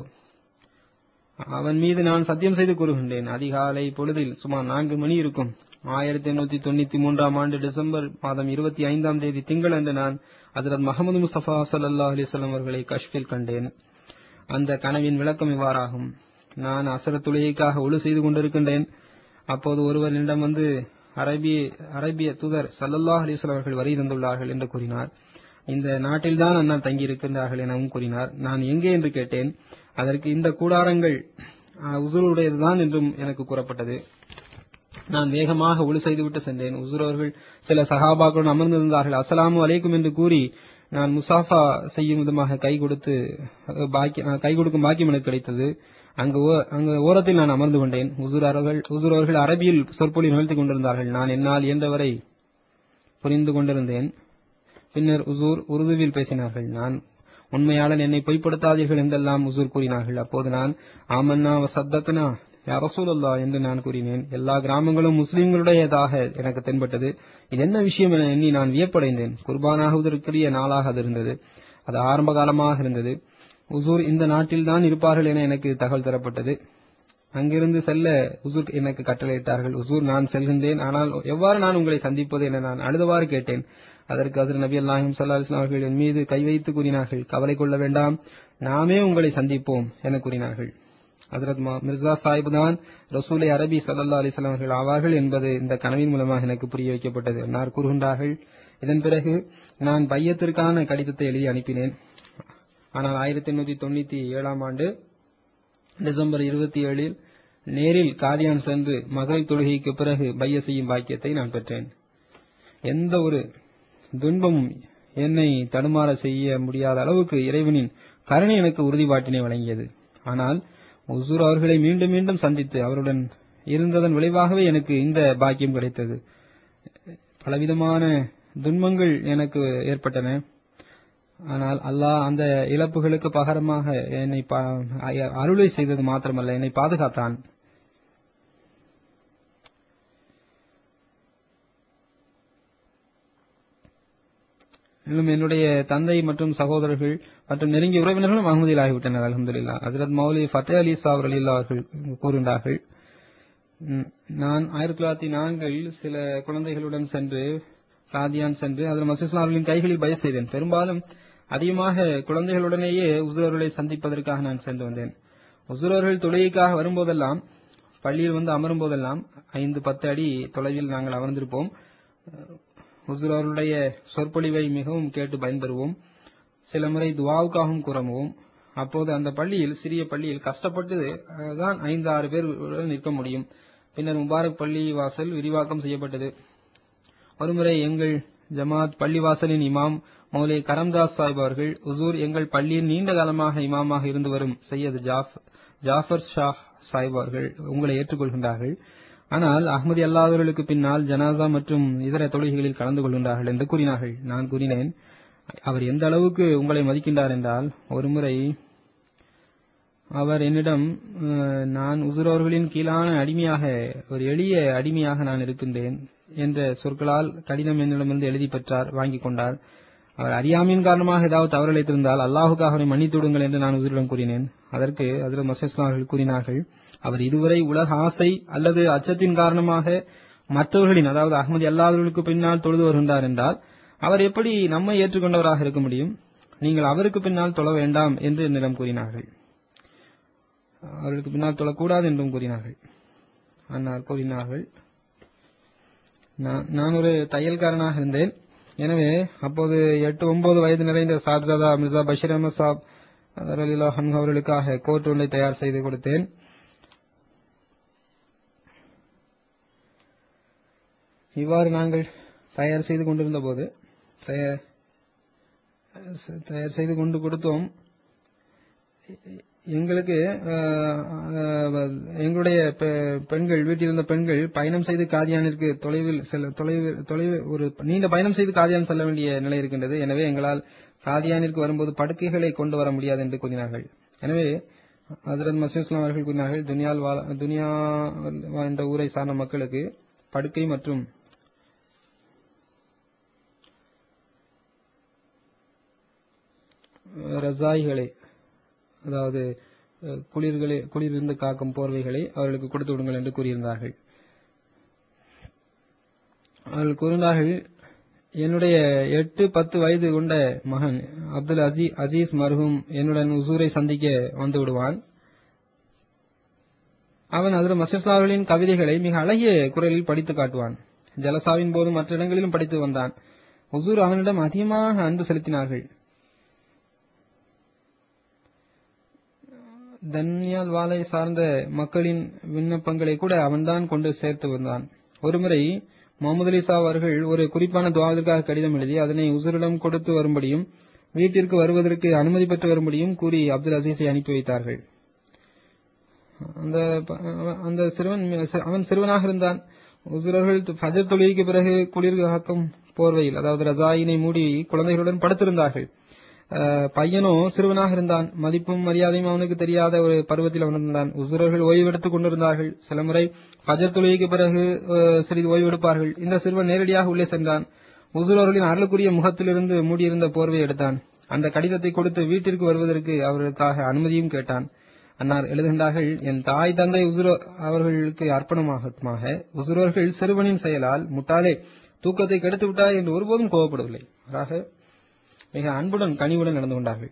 அவன் மீது நான் சத்தியம் செய்து கூறுகின்றேன் அதிகாலை பொழுதில் சுமார் நான்கு மணி இருக்கும் ஆயிரத்தி எண்ணூத்தி தொண்ணூத்தி மூன்றாம் ஆண்டு டிசம்பர் மாதம் இருபத்தி ஐந்தாம் தேதி திங்கள் அன்று நான் ஹசரத் முகமது முஸ்தபா ஸல்லல்லாஹு அலைஹி வஸல்லம் அவர்களை கஷ்பில் கண்டேன் அந்த கனவின் விளக்கம் இவ்வாறாகும் நான் அசர தொழுகைக்காக ஒழு செய்து கொண்டிருக்கின்றேன் அப்போது ஒருவர் என்னிடம் வந்து அரபிய அரபிய தூதர் ஸல்லல்லாஹு அலைஹி வஸல்லம் அவர்கள் வரி தந்துள்ளார்கள் என்று கூறினார் இந்த நாட்டில்தான் அண்ணன் தங்கியிருக்கின்றார்கள் எனவும் கூறினார் நான் எங்கே என்று கேட்டேன் அதற்கு இந்த கூடாரங்கள் அஹ், உசுருடையதுதான் என்றும் எனக்கு கூறப்பட்டது நான் வேகமாக ஒளி செய்துவிட்டு சென்றேன் உசுர் அவர்கள் சில சஹாபாக்களுடன் அமர்ந்திருந்தார்கள் அஸ்ஸலாமு அலைக்கும் என்று கூறி நான் முசாஃபா செய்யும் விதமாக கை கொடுத்து அஹ், பாக்கி- அஹ், கை கொடுக்கும் பாக்கியம் எனக்கு கிடைத்தது அங்கு ஓ- அங்கு ஓரத்தில் நான் அமர்ந்து கொண்டேன் உசுர் அவர்கள் உசுர் அவர்கள் அரபியில் சொற்பொழி நிகழ்த்திக் கொண்டிருந்தார்கள் நான் என்னால் இயன்றவரை புரிந்து கொண்டிருந்தேன் பின்னர் உசூர் உருதுவில் பேசினார்கள் நான் உண்மையாளன் என்னை பொய்ப்படுத்தாதீர்கள் என்றெல்லாம் உசூர் கூறினார்கள் அப்போது நான் ஆமன்னா வ சத்தக்னா யா ரசூலுல்லாஹ் என்று நான் கூறினேன் எல்லா கிராமங்களும் முஸ்லிம்களுடையதாக எனக்கு தென்பட்டது இது என்ன விஷயம் என எண்ணி நான் வியப்படைந்தேன் குர்பானாகுவதற்குரிய நாளாக அது இருந்தது அது ஆரம்ப காலமாக இருந்தது உசூர் இந்த நாட்டில் தான் இருப்பார்கள் என எனக்கு தகவல் தரப்பட்டது அங்கிருந்து செல்ல உசூர் எனக்கு கட்டளையிட்டார்கள் உசூர் நான் செல்கின்றேன் ஆனால் எவ்வாறு நான் உங்களை சந்திப்பது என நான் அழுதவாறு கேட்டேன் அதற்கு ஹசரத் நபி அல்லாஹிம் சல்லா அலிஸ்லாம் அவர்கள் என் மீது கை வைத்து கூறினார்கள் கவலை கொள்ள வேண்டாம் நாமே உங்களை சந்திப்போம் என கூறினார்கள் ஹசரத் மா- மிர்சா சாஹிப் தான் ரசூலை அரபி சல்லா அலிஸ்லாம் அவர்கள் ஆவார்கள் என்பது இந்த கனவின் மூலமாக எனக்கு புரிய வைக்கப்பட்டது அன்னார் கூறுகின்றார்கள் இதன் பிறகு நான் பையத்திற்கான கடிதத்தை எழுதி அனுப்பினேன் ஆனால் ஆயிரத்தி எண்ணூத்தி தொண்ணூத்தி ஏழாம் ஆண்டு டிசம்பர் இருபத்தி ஏழில் நேரில் காதியான் சென்று மகளிர் தொழுகைக்கு பிறகு பைய செய்யும் பாக்கியத்தை நான் பெற்றேன் எந்த ஒரு துன்பமும் என்னை தடுமாற செய்ய முடியாத அளவுக்கு இறைவனின் கருணை எனக்கு உறுதிப்பாட்டினை வழங்கியது ஆனால் உசூர் அவர்களை மீண்டும் மீண்டும் சந்தித்து அவருடன் இருந்ததன் விளைவாகவே எனக்கு இந்த பாக்கியம் கிடைத்தது பலவிதமான துன்பங்கள் எனக்கு ஏற்பட்டன ஆனால் அல்லாஹ் அந்த இழப்புகளுக்கு பகரமாக என்னை பா- அ- அருளை செய்தது மாத்திரமல்ல என்னை பாதுகாத்தான் மேலும் என்னுடைய தந்தை மற்றும் சகோதரர்கள் மற்றும் நெருங்கிய உறவினர்களும் அகமதியில் ஆகிவிட்டனர் அலமதுல்லா ஹசரத் மௌலி ஃபத்தே அலி சாவர் அலி அவர்கள் கூறுகின்றார்கள் ம், நான் ஆயிரத்தி தொள்ளாயிரத்தி நான்கில் சில குழந்தைகளுடன் சென்று காதியான் சென்று அதில் மசூஸ்லாம் அவர்களின் கைகளில் பய செய்தேன் பெரும்பாலும் அதிகமாக குழந்தைகளுடனேயே உசுரவர்களை சந்திப்பதற்காக நான் சென்று வந்தேன் உசுரவர்கள் தொழுகைக்காக வரும்போதெல்லாம் பள்ளியில் வந்து அமரும் போதெல்லாம் ஐந்து பத்து அடி தொலைவில் நாங்கள் அமர்ந்திருப்போம் ஹுசூர் அவர்களுடைய சொற்பொழிவை மிகவும் கேட்டு பயன்பெறுவோம் சில முறை துவாவுக்காகவும் கூறவும் அப்போது அந்த பள்ளியில் சிறிய பள்ளியில் கஷ்டப்பட்டு அஹ், தான் ஐந்து ஆறு பேர் நிற்க முடியும் பின்னர் முபாரக் பள்ளி வாசல் விரிவாக்கம் செய்யப்பட்டது ஒருமுறை எங்கள் ஜமாத் பள்ளிவாசலின் இமாம் மௌலே கரம்தாஸ் சாஹிப் அவர்கள் உசூர் எங்கள் பள்ளியில் நீண்ட காலமாக இமாமாக இருந்து வரும் சையது ஜாஃப் ஜாஃபர் ஷா சாஹிப் அவர்கள் உங்களை ஏற்றுக்கொள்கின்றார்கள் ஆனால் அஹ்மதி அல்லாதவர்களுக்கு பின்னால் ஜனாசா மற்றும் இதர தொழுகைகளில் கலந்து கொள்கின்றார்கள் என்று கூறினார்கள் நான் கூறினேன் அவர் எந்த அளவுக்கு உங்களை மதிக்கின்றார் என்றால் ஒருமுறை அவர் என்னிடம் அஹ், நான் உசுர் அவர்களின் கீழான அடிமையாக ஒரு எளிய அடிமையாக நான் இருக்கின்றேன் என்ற சொற்களால் கடிதம் என்னிடமிருந்து எழுதி பெற்றார் வாங்கிக் கொண்டார் அவர் அறியாமையின் காரணமாக ஏதாவது தவறிழைத்திருந்தால் அல்லாஹுக்காக அவரை மன்னித்து விடுங்கள் என்று நான் உசுரிடம் கூறினேன் அதற்கு அதில் மசேஸ்லாம் அவர்கள் கூறினார்கள் அவர் இதுவரை உலக ஆசை அல்லது அச்சத்தின் காரணமாக மற்றவர்களின் அதாவது அகமதி அல்லாதவர்களுக்கு பின்னால் தொழுது வருகின்றார் என்றால் அவர் எப்படி நம்மை ஏற்றுக்கொண்டவராக இருக்க முடியும் நீங்கள் அவருக்கு பின்னால் தொழ வேண்டாம் என்று என்னிடம் கூறினார்கள் அவர்களுக்கு பின்னால் தொழக்கூடாது என்றும் கூறினார்கள் அன்னார் கூறினார்கள் நான் நான் ஒரு தையல்காரனாக இருந்தேன் எனவே அப்போது எட்டு ஒன்பது வயது நிறைந்த சாப்ஜாதா மிர்சா பஷீர் அஹமது சாப் ரலிலாஹன் அவர்களுக்காக கோட் ஒன்றை தயார் செய்து கொடுத்தேன் இவ்வாறு நாங்கள் தயார் செய்து கொண்டிருந்த போது தய- தயார் செய்து கொண்டு கொடுத்தோம் எங்களுக்கு அஹ், அஹ், எங்களுடைய பெ- பெண்கள் வீட்டில் இருந்த பெண்கள் பயணம் செய்து காதியானிற்கு தொலைவில் செல்ல தொலைவில் தொலைவில் ஒரு நீண்ட பயணம் செய்து காதியான் செல்ல வேண்டிய நிலை இருக்கின்றது எனவே எங்களால் காதியானிற்கு வரும்போது படுக்கைகளை கொண்டு வர முடியாது என்று கூறினார்கள் எனவே ஹசரத் மசீஸ்லாம் அவர்கள் கூறினார்கள் துனியால் வாழ- துனியா என்ற ஊரை சார்ந்த மக்களுக்கு படுக்கை மற்றும் ரசாய்களை அதாவது அஹ், குளிர்களை குளிரிருந்து காக்கும் போர்வைகளை அவர்களுக்கு கொடுத்து விடுங்கள் என்று கூறியிருந்தார்கள் அவர்கள் கூறினார்கள் என்னுடைய எட்டு பத்து வயது கொண்ட மகன் அப்துல் அசீ அசீஸ் மர்ஹூம் என்னுடன் உசூரை சந்திக்க வந்து விடுவான் அவன் அதில் மசீஸ்லா அவர்களின் கவிதைகளை மிக அழகிய குரலில் படித்து காட்டுவான் ஜலசாவின் போது மற்ற இடங்களிலும் படித்து வந்தான் உசூர் அவனிடம் அதிகமாக அன்பு செலுத்தினார்கள் தன்யால் வாளை சார்ந்த மக்களின் விண்ணப்பங்களை கூட அவன்தான் கொண்டு சேர்த்து வந்தான் ஒருமுறை முகமது அலி சாப் அவர்கள் ஒரு குறிப்பான துவாவிற்காக கடிதம் எழுதி அதனை உசூரிடம் கொடுத்து வரும்படியும் வீட்டிற்கு வருவதற்கு அனுமதி பெற்று வரும்படியும் கூறி அப்துல் அசீஸை அனுப்பி வைத்தார்கள் அந்த ப- அந்த சிறுவன் அவன் சிறுவனாக இருந்தான் உசுரர்கள் ஃபஜர் தொழுகைக்கு பிறகு குளிர் காக்கும் போர்வையில் அதாவது ரசாயினை மூடி குழந்தைகளுடன் படுத்திருந்தார்கள் அஹ், பையனோ சிறுவனாக இருந்தான் மதிப்பும் மரியாதையும் அவனுக்கு தெரியாத ஒரு பருவத்தில் அவன் இருந்தான் உசுரர்கள் ஓய்வெடுத்துக் கொண்டிருந்தார்கள் சில முறை ஃபஜர் தொழுகைக்கு பிறகு அஹ், சிறிது ஓய்வெடுப்பார்கள் இந்த சிறுவன் நேரடியாக உள்ளே சென்றான் உசுரர்களின் அருளுக்குரிய முகத்திலிருந்து மூடியிருந்த போர்வை எடுத்தான் அந்த கடிதத்தை கொடுத்து வீட்டிற்கு வருவதற்கு அவர்களுக்காக அனுமதியும் கேட்டான் அன்னார் எழுதுகின்றார்கள் என் தாய் தந்தை உசுர அவர்களுக்கு அர்ப்பணமாகட்டுமாக உசுரர்கள் சிறுவனின் செயலால் முட்டாளே தூக்கத்தை கெடுத்து விட்டாய் என்று ஒருபோதும் கோபப்படவில்லை மாறாக மிக அன்புடன் கனிவுடன் நடந்து கொண்டார்கள்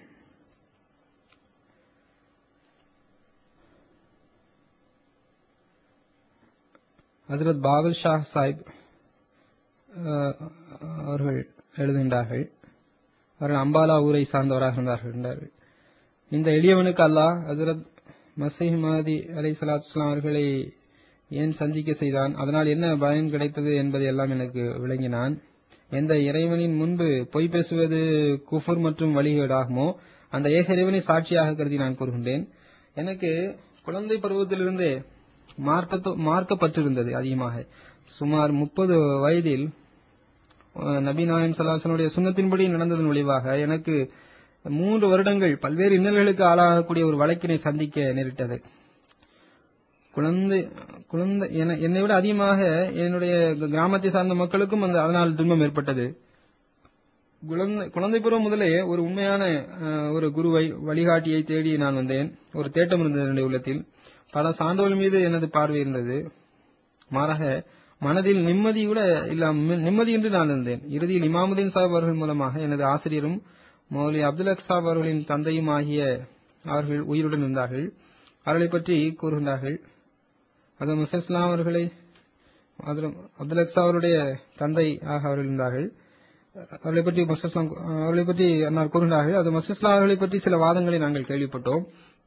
ஹசரத் பாபல் ஷா சாஹிப் அஹ், அவர்கள் எழுதுகின்றார்கள் அவர்கள் அம்பாலா ஊரை சார்ந்தவராக இருந்தார்கள் என்றார்கள். இந்த எளியவனுக்கு அல்லாஹ் ஹசரத் மசீஹ் மஹதி அலை சலாத்து அவர்களை ஏன் சந்திக்க செய்தான் அதனால் என்ன பயன் கிடைத்தது என்பதை எல்லாம் எனக்கு விளங்கினான் எந்த இறைவனின் முன்பு பொய் பேசுவது குஃபர் மற்றும் வழிகேடாகுமோ அந்த ஏக இறைவனை சாட்சியாக கருதி நான் கூறுகின்றேன் எனக்கு குழந்தை பருவத்திலிருந்தே மார்க்க மார்க்கப்பட்டிருந்தது அதிகமாக சுமார் முப்பது வயதில் அஹ், நபி நாயம் சலாசனுடைய சுண்ணத்தின்படி நடந்ததன் விளைவாக எனக்கு மூன்று வருடங்கள் பல்வேறு இன்னல்களுக்கு ஆளாகக்கூடிய ஒரு வழக்கினை சந்திக்க நேரிட்டது குழந்தை குழந்தை என- என்னை விட அதிகமாக என்னுடைய கிராமத்தை சார்ந்த மக்களுக்கும் அந்த அதனால் துன்பம் ஏற்பட்டது குழந்தை குழந்தை பருவம் முதலே ஒரு உண்மையான அஹ், ஒரு குருவை வழிகாட்டியை தேடி நான் வந்தேன் ஒரு தேட்டம் இருந்தது என்னுடைய உள்ளத்தில் பல சான்றோர்கள் மீது எனது பார்வை இருந்தது மாறாக மனதில் நிம்மதி கூட இல்லாம நிம்மதி என்று நான் இருந்தேன் இறுதியில் இமாமுதீன் சாஹிப் அவர்கள் மூலமாக எனது ஆசிரியரும் மௌலி அப்துல் ஹக் சாஹிப் அவர்களின் தந்தையும் ஆகிய அவர்கள் உயிருடன் இருந்தார்கள் அவர்களை பற்றி கூறுகின்றார்கள் அது முசஸ்லாம் அவர்களை அதில் அப்துல் அக்ஸா அவருடைய தந்தை ஆக அவர்கள் இருந்தார்கள் அவர்களை பற்றி மஸ்லாம் அவர்களை பற்றி அன்னார் கூறுகிறார்கள் அது மஸ்லாம் அவர்களை பற்றி சில வாதங்களை நாங்கள் கேள்விப்பட்டோம்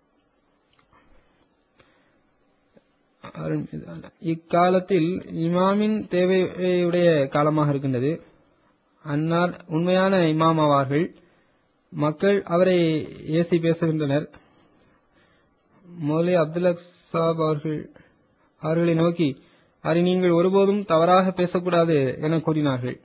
இக்காலத்தில் இமாமின் தேவையுடைய காலமாக இருக்கின்றது அன்னார் உண்மையான இமாம் ஆவார்கள் மக்கள் அவரை ஏசி பேசுகின்றனர் மௌலே அப்துல் சாப் அவர்கள் அவர்களை நோக்கி அதை நீங்கள் ஒருபோதும் தவறாக பேசக்கூடாது என கூறினார்கள்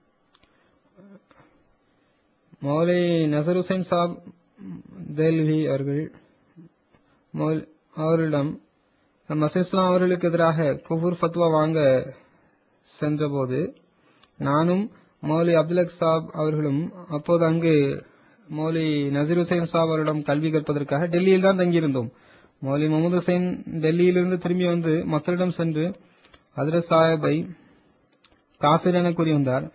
மௌலே நசர் ஹுசைன் சாப் தேல்வி அவர்கள் அவர்களிடம் மசீஸ்லாம் அவர்களுக்கு எதிராக குஃபூர் ஃபத்வா வாங்க சென்றபோது நானும் மௌலி அப்துல் சாப் அவர்களும் அப்போது அங்கு மௌலி நசீர் ஹுசைன் சாப் அவரிடம் கல்வி கற்பதற்காக டெல்லியில் தான் தங்கியிருந்தோம் மௌலி முகமது ஹுசைன் டெல்லியிலிருந்து திரும்பி வந்து மக்களிடம் சென்று ஹதரத் சாஹிபை காஃபிர் என கூறி வந்தார்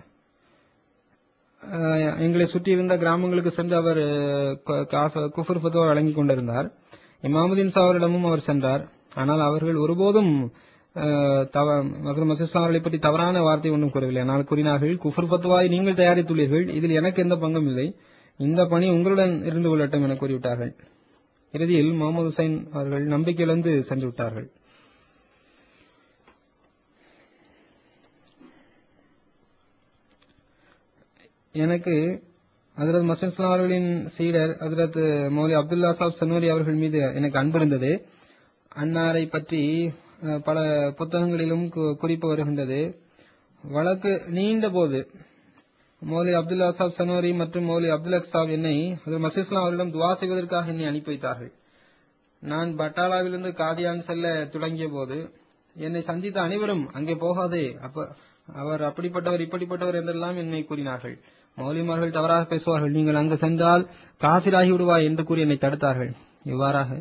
எங்களை சுற்றி இருந்த கிராமங்களுக்கு சென்று அவர் குஃபர் ஃபத்துவா வழங்கிக் கொண்டிருந்தார் இமாமுதீன் சாவரிடமும் அவர் சென்றார் ஆனால் அவர்கள் ஒருபோதும் மசூஸ்லாம் அவர்களை பற்றி தவறான வார்த்தை ஒன்றும் கூறவில்லை ஆனால் கூறினார்கள் குஃபர் ஃபத்வாவை நீங்கள் தயாரித்துள்ளீர்கள் இதில் எனக்கு எந்த பங்கும் இல்லை இந்த பணி உங்களுடன் இருந்து கொள்ளட்டும் என கூறிவிட்டார்கள் இறுதியில் முகமது ஹுசைன் அவர்கள் நம்பிக்கை இழந்து சென்று விட்டார்கள் எனக்கு ஹசரத் மசீஸ்லாம் அவர்களின் சீடர் ஹசரத் மௌலி அப்துல்லா சாப் சனூரி அவர்கள் மீது எனக்கு அன்பு இருந்தது அன்னாரை பற்றி பல புத்தகங்களிலும் குறிப்பு வருகின்றது வழக்கு நீண்ட போது மௌலி அப்துல்லா சாப் சனோரி மற்றும் மௌலி அப்துல் சாப் என்னை ஹசரத் மசீஸ்லாம் அவர்களிடம் துவா செய்வதற்காக என்னை அனுப்பி வைத்தார்கள் நான் பட்டாலாவிலிருந்து காதியான் செல்ல தொடங்கிய போது என்னை சந்தித்த அனைவரும் அங்கே போகாதே அப்ப அவர் அப்படிப்பட்டவர் இப்படிப்பட்டவர் என்றெல்லாம் என்னை கூறினார்கள் மௌலிமார்கள் தவறாக பேசுவார்கள் நீங்கள் அங்கு சென்றால் காபிராகி விடுவாய் என்று கூறி என்னை தடுத்தார்கள் இவ்வாறாக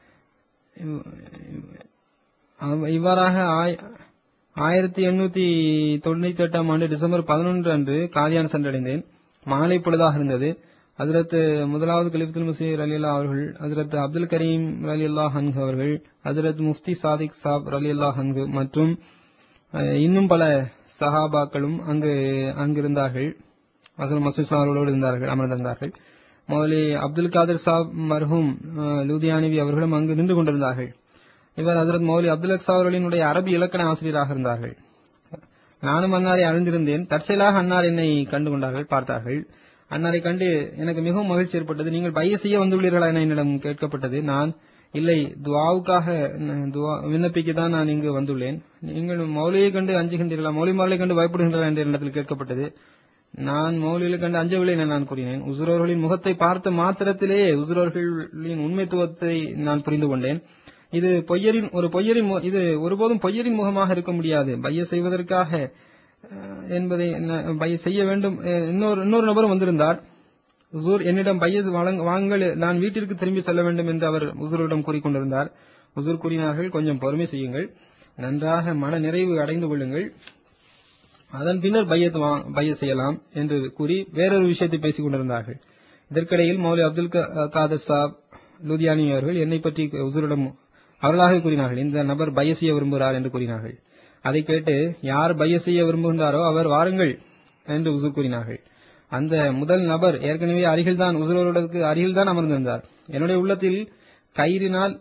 இவ்வாறாக ஆயிரத்தி எண்ணூத்தி தொண்ணூத்தி எட்டாம் ஆண்டு டிசம்பர் பதினொன்று அன்று காதியான் சென்றடைந்தேன் மாலை பொழுதாக இருந்தது ஹசரத் முதலாவது கலிஃபுல் முசீர் அலி அல்லா அவர்கள் ஹசரத் அப்துல் கரீம் அலி அல்லா ஹன்கு அவர்கள் ஹசரத் முஃப்தி சாதிக் சாப் அலி அல்லா ஹன்கு மற்றும் இன்னும் பல சஹாபாக்களும் அங்கு அங்கிருந்தார்கள் ஹசரத் மசூஸ் அவர்களோடு இருந்தார்கள் அமர்ந்திருந்தார்கள் மௌலி அப்துல் காதர் சாப் மர்ஹூம் லூதியானிவி அவர்களும் அங்கு நின்று கொண்டிருந்தார்கள் இவர் ஹசரத் மௌலி அப்துல் அக்ஸா அவர்களினுடைய அரபி இலக்கண ஆசிரியராக இருந்தார்கள் நானும் அன்னாரை அறிந்திருந்தேன் தற்செயலாக அன்னார் என்னை கண்டு கொண்டார்கள் பார்த்தார்கள் அன்னாரை கண்டு எனக்கு மிகவும் மகிழ்ச்சி ஏற்பட்டது நீங்கள் பைய செய்ய வந்துள்ளீர்களா என என்னிடம் கேட்கப்பட்டது நான் இல்லை துவாவுக்காக துவா விண்ணப்பிக்க தான் நான் இங்கு வந்துள்ளேன் நீங்கள் மௌலியை கண்டு அஞ்சுகின்றீர்களா மௌலிமார்களை கண்டு பயப்படுகின்றீர்களா என்று என்னிடத்தில் கேட்கப்பட்டது நான் மௌலிகளை கண்டு அஞ்சவில்லை என நான் கூறினேன் உசுரோர்களின் முகத்தை பார்த்த மாத்திரத்திலேயே உசுரோர்களின் உண்மைத்துவத்தை நான் புரிந்து கொண்டேன் இது பொய்யரின் ஒரு பொய்யரின் இது ஒருபோதும் பொய்யரின் முகமாக இருக்க முடியாது பைய செய்வதற்காக என்பதை பைய செய்ய வேண்டும் இன்னொரு இன்னொரு நபரும் வந்திருந்தார் உசூர் என்னிடம் பைய வாங்கல் நான் வீட்டிற்கு திரும்பி செல்ல வேண்டும் என்று அவர் உசூரிடம் கூறிக்கொண்டிருந்தார் உசூர் கூறினார்கள் கொஞ்சம் பொறுமை செய்யுங்கள் நன்றாக மன நிறைவு அடைந்து கொள்ளுங்கள் அதன் பின்னர் பையத் பைய செய்யலாம் என்று கூறி வேறொரு விஷயத்தை பேசிக் கொண்டிருந்தார்கள் இதற்கிடையில் மௌலி அப்துல் காதர் சாப் லூதியானி அவர்கள் என்னை பற்றி உசூரிடம் அவர்களாக கூறினார்கள் இந்த நபர் பைய செய்ய விரும்புகிறார் என்று கூறினார்கள் அதை கேட்டு யார் பைய செய்ய விரும்புகின்றாரோ அவர் வாருங்கள் என்று உசூர் கூறினார்கள் அந்த முதல் நபர் ஏற்கனவே அருகில்தான் உசுரோருக்கு அருகில்தான் அமர்ந்திருந்தார் என்னுடைய உள்ளத்தில் கயிறினால்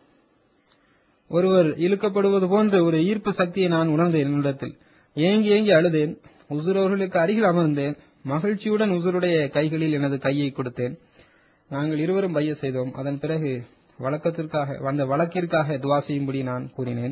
ஒருவர் இழுக்கப்படுவது போன்ற ஒரு ஈர்ப்பு சக்தியை நான் உணர்ந்தேன் என்னிடத்தில் ஏங்கி ஏங்கி அழுதேன் உசுரோர்களுக்கு அருகில் அமர்ந்தேன் மகிழ்ச்சியுடன் உசுருடைய கைகளில் எனது கையை கொடுத்தேன் நாங்கள் இருவரும் பைய செய்தோம் அதன் பிறகு வழக்கத்திற்காக அந்த வழக்கிற்காக துவா செய்யும்படி நான் கூறினேன்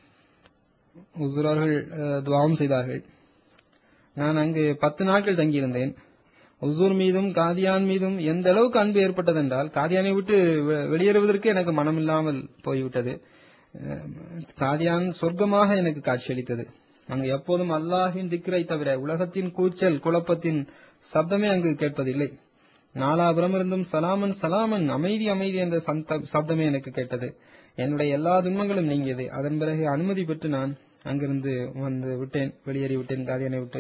உசுரர்கள் துவாவும் செய்தார்கள் நான் அங்கு பத்து நாட்கள் தங்கியிருந்தேன் உசூர் மீதும் காதியான் மீதும் எந்த அளவுக்கு அன்பு ஏற்பட்டதென்றால் காதியானை விட்டு வெளியேறுவதற்கு எனக்கு மனமில்லாமல் போய்விட்டது காதியான் சொர்க்கமாக எனக்கு காட்சியளித்தது அங்கு எப்போதும் அல்லாஹின் திக்ரை தவிர உலகத்தின் கூச்சல் குழப்பத்தின் சப்தமே அங்கு கேட்பதில்லை நாலாபுரம் இருந்தும் சலாமன் சலாமன் அமைதி அமைதி என்ற சப்தமே எனக்கு கேட்டது என்னுடைய எல்லா துன்பங்களும் நீங்கியது அதன் பிறகு அனுமதி பெற்று நான் அங்கிருந்து வந்து விட்டேன் வெளியேறி விட்டேன் காதியானை விட்டு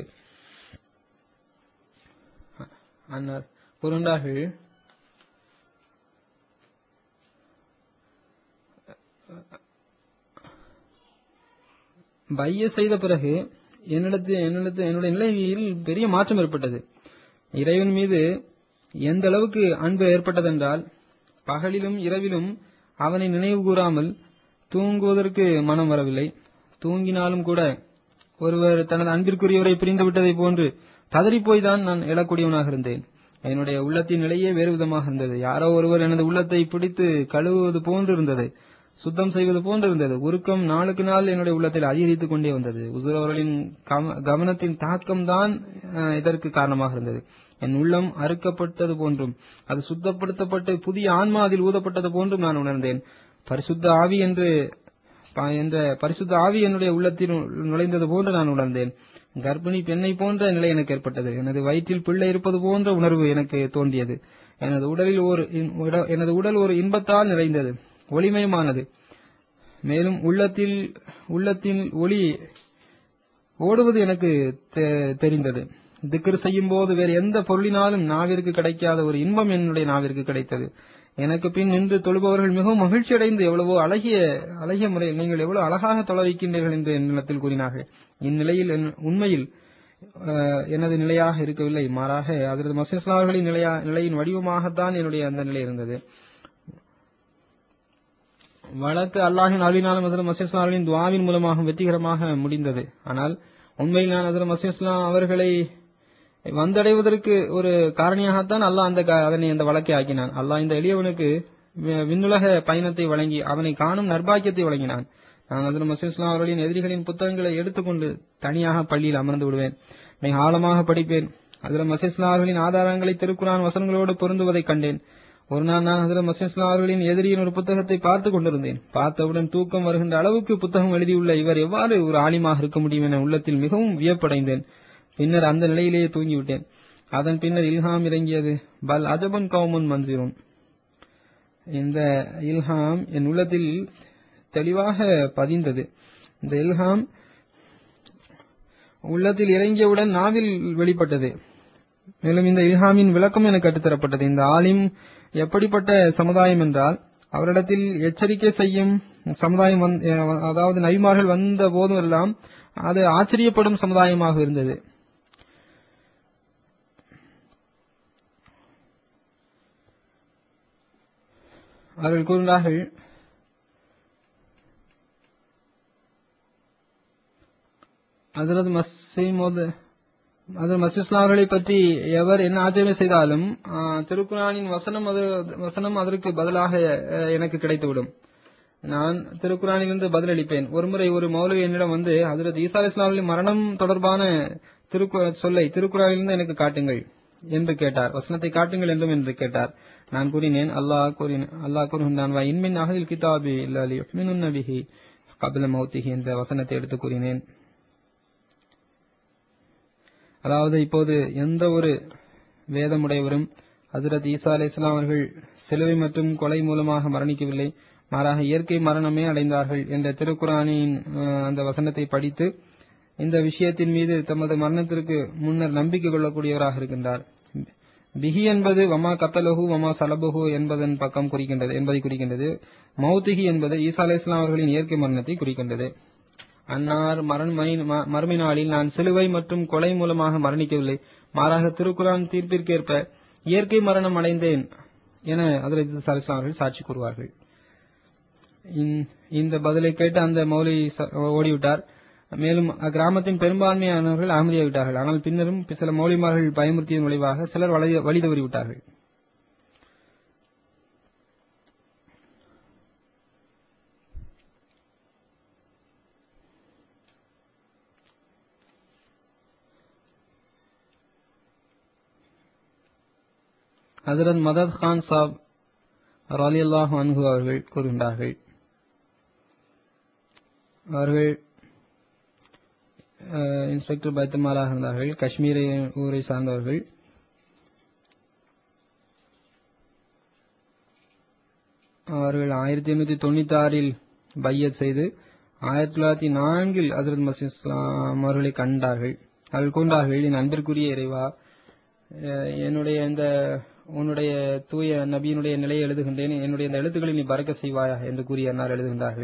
அன்னார் கூறுண்டார்கள் பைய செய்த பிறகு என்னிடத்து என்னிடத்து என்னுடைய நிலையில் பெரிய மாற்றம் ஏற்பட்டது இறைவன் மீது எந்த அளவுக்கு அன்பு ஏற்பட்டதென்றால் பகலிலும் இரவிலும் அவனை நினைவு கூறாமல் தூங்குவதற்கு மனம் வரவில்லை தூங்கினாலும் கூட ஒருவர் தனது அன்பிற்குரியவரை பிரிந்து விட்டதை போன்று ததறிப்போய் தான் நான் எழக்கூடியவனாக இருந்தேன் என்னுடைய உள்ளத்தின் நிலையே வேறு விதமாக இருந்தது யாரோ ஒருவர் எனது உள்ளத்தை பிடித்து கழுவுவது போன்று இருந்தது சுத்தம் செய்வது போன்று இருந்தது உருக்கம் நாளுக்கு நாள் என்னுடைய உள்ளத்தில் அதிகரித்துக் கொண்டே வந்தது உசுர் அவர்களின் கவ- கவனத்தின் தாக்கம் தான் இதற்கு காரணமாக இருந்தது என் உள்ளம் அறுக்கப்பட்டது போன்றும் அது சுத்தப்படுத்தப்பட்டு புதிய ஆன்மா அதில் ஊதப்பட்டது போன்றும் நான் உணர்ந்தேன் பரிசுத்த ஆவி என்று ப- என்ற பரிசுத்த ஆவி என்னுடைய உள்ளத்தில் நுழைந்தது போன்று நான் உணர்ந்தேன் கர்ப்பிணி பெண்ணை போன்ற நிலை எனக்கு ஏற்பட்டது எனது வயிற்றில் பிள்ளை இருப்பது போன்ற உணர்வு எனக்கு தோன்றியது எனது உடலில் ஒரு இன்- உட- எனது உடல் ஒரு இன்பத்தால் நிறைந்தது ஒளிமயமானது மேலும் உள்ளத்தில் உள்ளத்தின் ஒளி ஓடுவது எனக்கு தெ- தெரிந்தது திக்ர் செய்யும் போது வேறு எந்த பொருளினாலும் நாவிற்கு கிடைக்காத ஒரு இன்பம் என்னுடைய நாவிற்கு கிடைத்தது எனக்கு பின் நின்று தொழுபவர்கள் மிகவும் மகிழ்ச்சி அடைந்து எவ்வளவோ அழகிய அழகிய முறையில் நீங்கள் எவ்வளவு அழகாக தொலை வைக்கின்றீர்கள் என்று என்னிடத்தில் கூறினார்கள் இந்நிலையில் என்- உண்மையில் அஹ், எனது நிலையாக இருக்கவில்லை மாறாக அதரது மசிஸ்லாம் அவர்களின் நிலையா நிலையின் வடிவமாகத்தான் என்னுடைய அந்த நிலை இருந்தது வழக்கு அல்லாஹின் அருளினாலும் அதில் மசீஸ்லாம் அவர்களின் துவாவின் மூலமாக வெற்றிகரமாக முடிந்தது ஆனால் உண்மையில் நான் அதில் மசீஸ்லாம் அவர்களை வந்தடைவதற்கு ஒரு காரணியாகத்தான் அல்லாஹ் அந்த க- அதனை அந்த வழக்கை ஆக்கினான் அல்லாஹ் இந்த எளியவனுக்கு வி- விண்ணுலக பயணத்தை வழங்கி அவனை காணும் நர்பாக்கியத்தை வழங்கினான் நான் அதில் மசீஸ்லாம் அவர்களின் எதிரிகளின் புத்தகங்களை எடுத்துக்கொண்டு தனியாக பள்ளியில் அமர்ந்து விடுவேன் மிக ஆழமாக படிப்பேன் அதில் மசீஸ்லாம் அவர்களின் ஆதாரங்களை திருக்குரான் வசனங்களோடு பொருந்துவதைக் கண்டேன் ஒரு நாள் நான் ஹசரத் மசீஸ்லாம் அவர்களின் எதிரியின் ஒரு புத்தகத்தை பார்த்து கொண்டிருந்தேன் பார்த்தவுடன் தூக்கம் வருகின்ற அளவுக்கு புத்தகம் எழுதியுள்ள இவர் எவ்வாறு ஒரு ஆலிமாக இருக்க முடியும் என உள்ளத்தில் மிகவும் வியப்படைந்தேன் பின்னர் அந்த நிலையிலேயே தூங்கிவிட்டேன் அதன் பின்னர் இல்ஹாம் இறங்கியது பல் அஜபன் கவுமுன் மன்சிரும் இந்த இல்ஹாம் என் உள்ளத்தில் தெளிவாக பதிந்தது இந்த இல்ஹாம் உள்ளத்தில் இறங்கியவுடன் நாவில் வெளிப்பட்டது மேலும் இந்த இல்ஹாமின் விளக்கம் எனக்கு கற்றுத்தரப்பட்டது இந்த ஆலிம் எப்படிப்பட்ட சமுதாயம் என்றால் அவரிடத்தில் எச்சரிக்கை செய்யும் சமுதாயம் வந்து- அஹ் அதாவது நபிமார்கள் வந்த போதும் எல்லாம் அது ஆச்சரியப்படும் சமுதாயமாக இருந்தது அவர்கள் கூறினார்கள் ஹசரத் மசீமோது அதில் மசீஸ்லாம் அவர்களை பற்றி எவர் என்ன ஆச்சரியம் செய்தாலும் ஆ, திருக்குரானின் வசனம் அது வசனம் அதற்கு பதிலாக அ, எனக்கு கிடைத்துவிடும் நான் திருக்குரானிலிருந்து பதிலளிப்பேன் ஒருமுறை ஒரு மௌலவி என்னிடம் வந்து ஹசரத் ஈசா அலிஸ்லாம் அவர்களின் மரணம் தொடர்பான திருக்கு சொல்லை திருக்குறானிலிருந்து எனக்கு காட்டுங்கள் என்று கேட்டார் வசனத்தை காட்டுங்கள் என்றும் என்று கேட்டார் நான் கூறினேன் அல்லாஹ் கூறினேன் அல்லாஹ் கூறுகின்றான் "வ இன்மின் அஹ்லில் கிதாபி இல்லா லியுஹ்மினுன்ன பிஹி கபில மௌத்திஹி என்ற வசனத்தை எடுத்து கூறினேன் அதாவது இப்போது எந்த ஒரு வேதமுடையவரும் ஹசரத் ஈசா அலை அவர்கள் சிலுவை மற்றும் கொலை மூலமாக மரணிக்கவில்லை மாறாக இயற்கை மரணமே அடைந்தார்கள் என்ற திருக்குரானின் அஹ், அந்த வசனத்தை படித்து இந்த விஷயத்தின் மீது தமது மரணத்திற்கு முன்னர் நம்பிக்கை கொள்ளக்கூடியவராக இருக்கின்றார் பிஹி என்பது வமா கத்தலகு வமா சலபுகு என்பதன் பக்கம் குறிக்கின்றது என்பதை குறிக்கின்றது மௌத்திகி என்பது ஈசா அலை அவர்களின் இயற்கை மரணத்தை குறிக்கின்றது அன்னார் மரணமை ம- மறுமை நாளில் நான் சிலுவை மற்றும் கொலை மூலமாக மரணிக்கவில்லை மாறாக திருக்குரான் தீர்ப்பிற்கேற்ப இயற்கை மரணம் அடைந்தேன் என அதில் சலிஸ்லாம் அவர்கள் சாட்சி கூறுவார்கள் இந்த- இந்த பதிலை கேட்டு அந்த மௌலி ச- ஓடிவிட்டார் மேலும் அக்கிராமத்தின் பெரும்பான்மையானவர்கள் அகமதியாகிவிட்டார்கள் ஆனால் பின்னரும் சில மௌலிமார்கள் பயமுறுத்தியதன் விளைவாக சிலர் வழி வழி தவறிவிட்டார்கள் ஹசரத் மதத் கான் சாப் ராலி அல்லாஹ் அன்ஹு அவர்கள் கூறுகின்றார்கள் அவர்கள் அஹ், இன்ஸ்பெக்டர் பைத்தமாலாக இருந்தார்கள் காஷ்மீரை ஊரை சார்ந்தவர்கள் அவர்கள் ஆயிரத்தி எண்ணூத்தி தொண்ணூத்தி ஆறில் பையத் செய்து ஆயிரத்தி தொள்ளாயிரத்தி நான்கில் ஹசரத் மசீத் இஸ்லாம் அவர்களை கண்டார்கள் அவர்கள் கூண்டார்கள் என் அன்பிற்குரிய இறைவா அஹ், என்னுடைய இந்த உன்னுடைய தூய நபியினுடைய நிலையை எழுதுகின்றேன் என்னுடைய இந்த எழுத்துக்களை நீ பறக்க செய்வாயா என்று கூறி அன்னார் எழுதுகின்றார்கள்